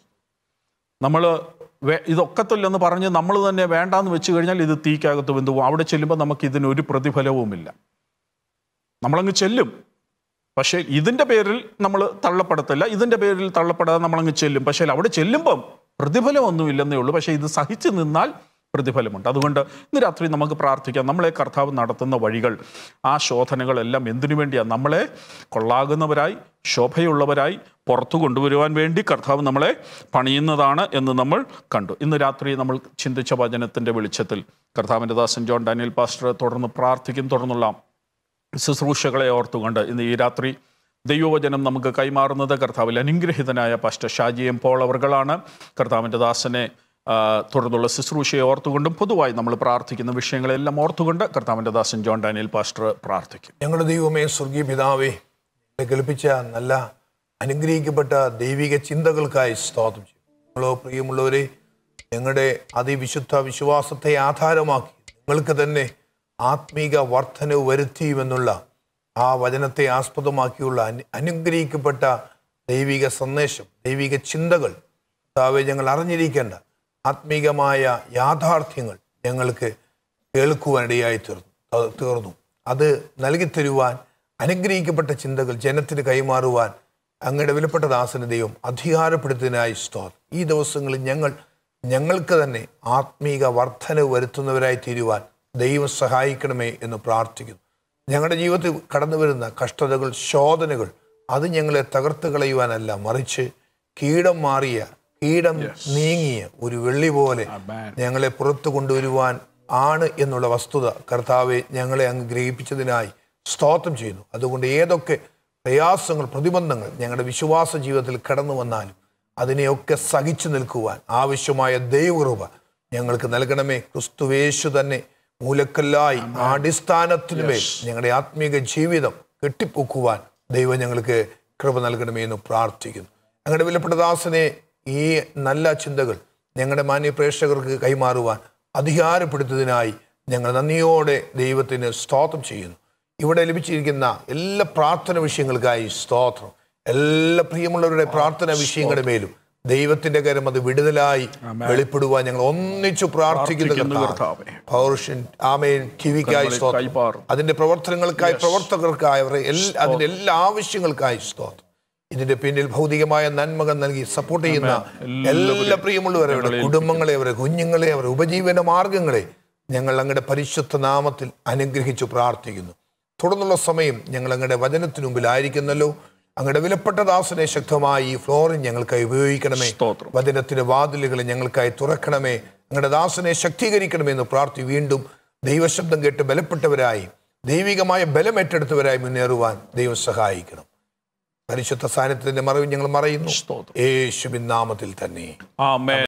[SPEAKER 1] നമ്മൾ ഇതൊക്കത്തില്ലെന്ന് പറഞ്ഞ് നമ്മൾ തന്നെ വേണ്ടാന്ന് വെച്ച് കഴിഞ്ഞാൽ ഇത് തീക്കകത്ത് വെന്തു പോകും അവിടെ ചെല്ലുമ്പോൾ നമുക്ക് ഇതിനൊരു പ്രതിഫലവുമില്ല നമ്മളങ്ങ് ചെല്ലും പക്ഷേ ഇതിൻ്റെ പേരിൽ നമ്മൾ തള്ളപ്പെടത്തില്ല ഇതിൻ്റെ പേരിൽ തള്ളപ്പെടാതെ നമ്മളങ്ങ് ചെല്ലും പക്ഷേ അവിടെ ചെല്ലുമ്പം പ്രതിഫലമൊന്നുമില്ലെന്നേ ഉള്ളൂ പക്ഷേ ഇത് സഹിച്ചു നിന്നാൽ പ്രതിഫലമുണ്ട് അതുകൊണ്ട് ഇന്ന് രാത്രി നമുക്ക് പ്രാർത്ഥിക്കാം നമ്മളെ കർത്താവ് നടത്തുന്ന വഴികൾ ആ ശോധനകളെല്ലാം എന്തിനു വേണ്ടിയാണ് നമ്മളെ കൊള്ളാകുന്നവരായി ശോഭയുള്ളവരായി പുറത്തു കൊണ്ടുവരുവാൻ വേണ്ടി കർത്താവ് നമ്മളെ പണിയുന്നതാണ് എന്ന് നമ്മൾ കണ്ടു ഇന്ന് രാത്രി നമ്മൾ ചിന്തിച്ച വചനത്തിൻ്റെ വെളിച്ചത്തിൽ കർത്താവിൻ്റെ ദാസൻ ജോൺ ഡാനിയൽ പാസ്റ്റർ തുടർന്ന് പ്രാർത്ഥിക്കും തുടർന്നുള്ള ശുശ്രൂഷകളെ ഓർത്തുകൊണ്ട് ഇന്ന് ഈ രാത്രി ദൈവവചനം നമുക്ക് കൈമാറുന്നത് കർത്താവിൽ അനുഗ്രഹിതനായ പാസ്റ്റർ ഷാജി എം പോൾ അവർകളാണ് കർത്താവിൻ്റെ ദാസനെ ആ, തുടർന്നുള്ള ശുശ്രൂഷയെ ഓർത്തുകൊണ്ടും പൊതുവായി നമ്മൾ പ്രാർത്ഥിക്കുന്ന വിഷയങ്ങളെല്ലാം ഓർത്തുകൊണ്ട് കർത്താവിൻ്റെ ദാസൻ ജോൺ ഡാനിയൽ പാസ്റ്റർ പ്രാർത്ഥിക്കും
[SPEAKER 2] ഞങ്ങളുടെ ദൈവമേ സ്വർഗീയ പിതാവേ ഞങ്ങളെ കേൾപ്പിച്ച നല്ല അനുഗ്രഹിക്കപ്പെട്ട ദൈവിക ചിന്തകൾക്കായി സ്തോത്രം ചെയ്യും ഞങ്ങളോ പ്രിയമുള്ളവരെ ഞങ്ങളുടെ അതിവിശുദ്ധ വിശ്വാസത്തെ ആധാരമാക്കി നിങ്ങൾക്ക് തന്നെ ആത്മീക വർധനവ് വരുത്തിയുമെന്നുള്ള ആ വചനത്തെ ആസ്പദമാക്കിയുള്ള അനു അനുഗ്രഹിക്കപ്പെട്ട ദൈവിക സന്ദേശം ദൈവിക ചിന്തകൾ കർത്താവെ ഞങ്ങൾ അറിഞ്ഞിരിക്കേണ്ട ആത്മീകമായ യാഥാർത്ഥ്യങ്ങൾ ഞങ്ങൾക്ക് കേൾക്കുവാനിടയായി തീർന്നു ത- തീർന്നു അത് നൽകിത്തരുവാൻ അനുഗ്രഹിക്കപ്പെട്ട ചിന്തകൾ ജനത്തിന് കൈമാറുവാൻ അങ്ങയുടെ വിലപ്പെട്ട ദാസന ദൈവം അധികാരപ്പെടുത്തിയതിനായി സ്തോത്രം ഈ ദിവസങ്ങളിൽ ഞങ്ങൾ ഞങ്ങൾക്ക് തന്നെ ആത്മീക വർധനവ് വരുത്തുന്നവരായി തീരുവാൻ ദൈവം സഹായിക്കണമേ എന്ന് പ്രാർത്ഥിക്കുന്നു ഞങ്ങളുടെ ജീവിതത്തിൽ കടന്നു വരുന്ന കഷ്ടതകൾ ശോധനകൾ അത് ഞങ്ങളെ തകർത്ത് കളയുവാനല്ല മറിച്ച് കീടം മാറിയ കീടം നീങ്ങിയ ഒരു വെള്ളി പോലെ
[SPEAKER 1] Amen.
[SPEAKER 2] ഞങ്ങളെ പുറത്തു കൊണ്ടുവരുവാൻ ആണ് എന്നുള്ള വസ്തുത കർത്താവെ ഞങ്ങളെ അങ്ങ് ഗ്രഹിപ്പിച്ചതിനായി സ്തോത്രം ചെയ്യുന്നു അതുകൊണ്ട് ഏതൊക്കെ പ്രയാസങ്ങൾ പ്രതിബന്ധങ്ങൾ ഞങ്ങളുടെ വിശ്വാസ ജീവിതത്തിൽ കടന്നു വന്നാലും അതിനെയൊക്കെ സഹിച്ചു നിൽക്കുവാൻ ആവശ്യമായ ദൈവകൃപ ഞങ്ങൾക്ക് നൽകണമേ ക്രിസ്തുവേശു തന്നെ മൂലക്കല്ലായി ആ അടിസ്ഥാനത്തിനുമേൽ ഞങ്ങളുടെ ആത്മീക ജീവിതം കെട്ടിപ്പൊക്കുവാൻ ദൈവം ഞങ്ങൾക്ക് കൃപ നൽകണമേ എന്ന് പ്രാർത്ഥിക്കുന്നു ഞങ്ങളുടെ വിലപ്പെട്ട ദാസനെ ഈ നല്ല ചിന്തകൾ ഞങ്ങളുടെ മാന്യ പ്രേക്ഷകർക്ക് കൈമാറുവാൻ അധികാരപ്പെടുത്തതിനായി ഞങ്ങൾ നന്ദിയോടെ ദൈവത്തിന് സ്തോത്രം ചെയ്യുന്നു ഇവിടെ ലഭിച്ചിരിക്കുന്ന എല്ലാ പ്രാർത്ഥന വിഷയങ്ങൾക്കായി സ്തോത്രം എല്ലാ പ്രിയമുള്ളവരുടെ പ്രാർത്ഥന വിഷയങ്ങളുടെ മേലും ദൈവത്തിന്റെ കരം അത് വിടുതലായി വെളിപ്പെടുവാൻ ഞങ്ങൾ ഒന്നിച്ചു പ്രാർത്ഥിക്കുന്ന
[SPEAKER 1] പ്രാർത്ഥിക്കുന്നു
[SPEAKER 2] കർത്താവേ.
[SPEAKER 1] കർത്താവേ.
[SPEAKER 2] പൗരുഷൻ ആമേൻ ടിവിക്കായി സ്തോത്രം
[SPEAKER 1] കൈമാറും.
[SPEAKER 2] അതിന്റെ പ്രവർത്തനങ്ങൾക്കായി പ്രവർത്തകർക്കായി അവരുടെ എല്ലാ അതിന്റെ എല്ലാ ആവശ്യങ്ങൾക്കായി സ്തോത്രം ഇതിന്റെ പിന്നിൽ ഭൗതികമായ നന്മകൾ നൽകി സപ്പോർട്ട് ചെയ്യുന്ന എല്ലാ പ്രിയമുള്ളവരെ അവരുടെ കുടുംബങ്ങളെ അവരുടെ കുഞ്ഞുങ്ങളെ അവരുടെ ഉപജീവന മാർഗങ്ങളെ ഞങ്ങൾ അങ്ങയുടെ പരിശുദ്ധ നാമത്തിൽ അനുഗ്രഹിച്ചു പ്രാർത്ഥിക്കുന്നു തുടർന്നുള്ള സമയം ഞങ്ങൾ അങ്ങയുടെ വചനത്തിനു മുമ്പിലായിരിക്കുന്നല്ലോ അങ്ങയുടെ വിലപ്പെട്ട ദാസനെ ശക്തമായി ഈ ഫ്ലോറിൻ ഞങ്ങൾക്കായി ഉപയോഗിക്കണമേ
[SPEAKER 1] സ്തോത്രം.
[SPEAKER 2] വചനത്തിന്റെ വാതിലുകൾ ഞങ്ങൾക്കായി തുറക്കണമേ അങ്ങയുടെ ദാസനെ ശക്തീകരിക്കണമേ എന്ന് പ്രാർത്ഥി വീണ്ടും ദൈവശബ്ദം കേട്ട് ബലപ്പെട്ടവരായി ദൈവികമായ ബലം ഏറ്റെടുത്തവരായി മുന്നേറുവാൻ ദൈവം സഹായിക്കണം പരിശുദ്ധ സാന്നിധ്യത്തിന്റെ മറവിൽ ഞങ്ങൾ മറയുന്നു
[SPEAKER 1] സ്തോത്രം.
[SPEAKER 2] യേശുവിൻ നാമത്തിൽ തന്നെ
[SPEAKER 1] ആമേൻ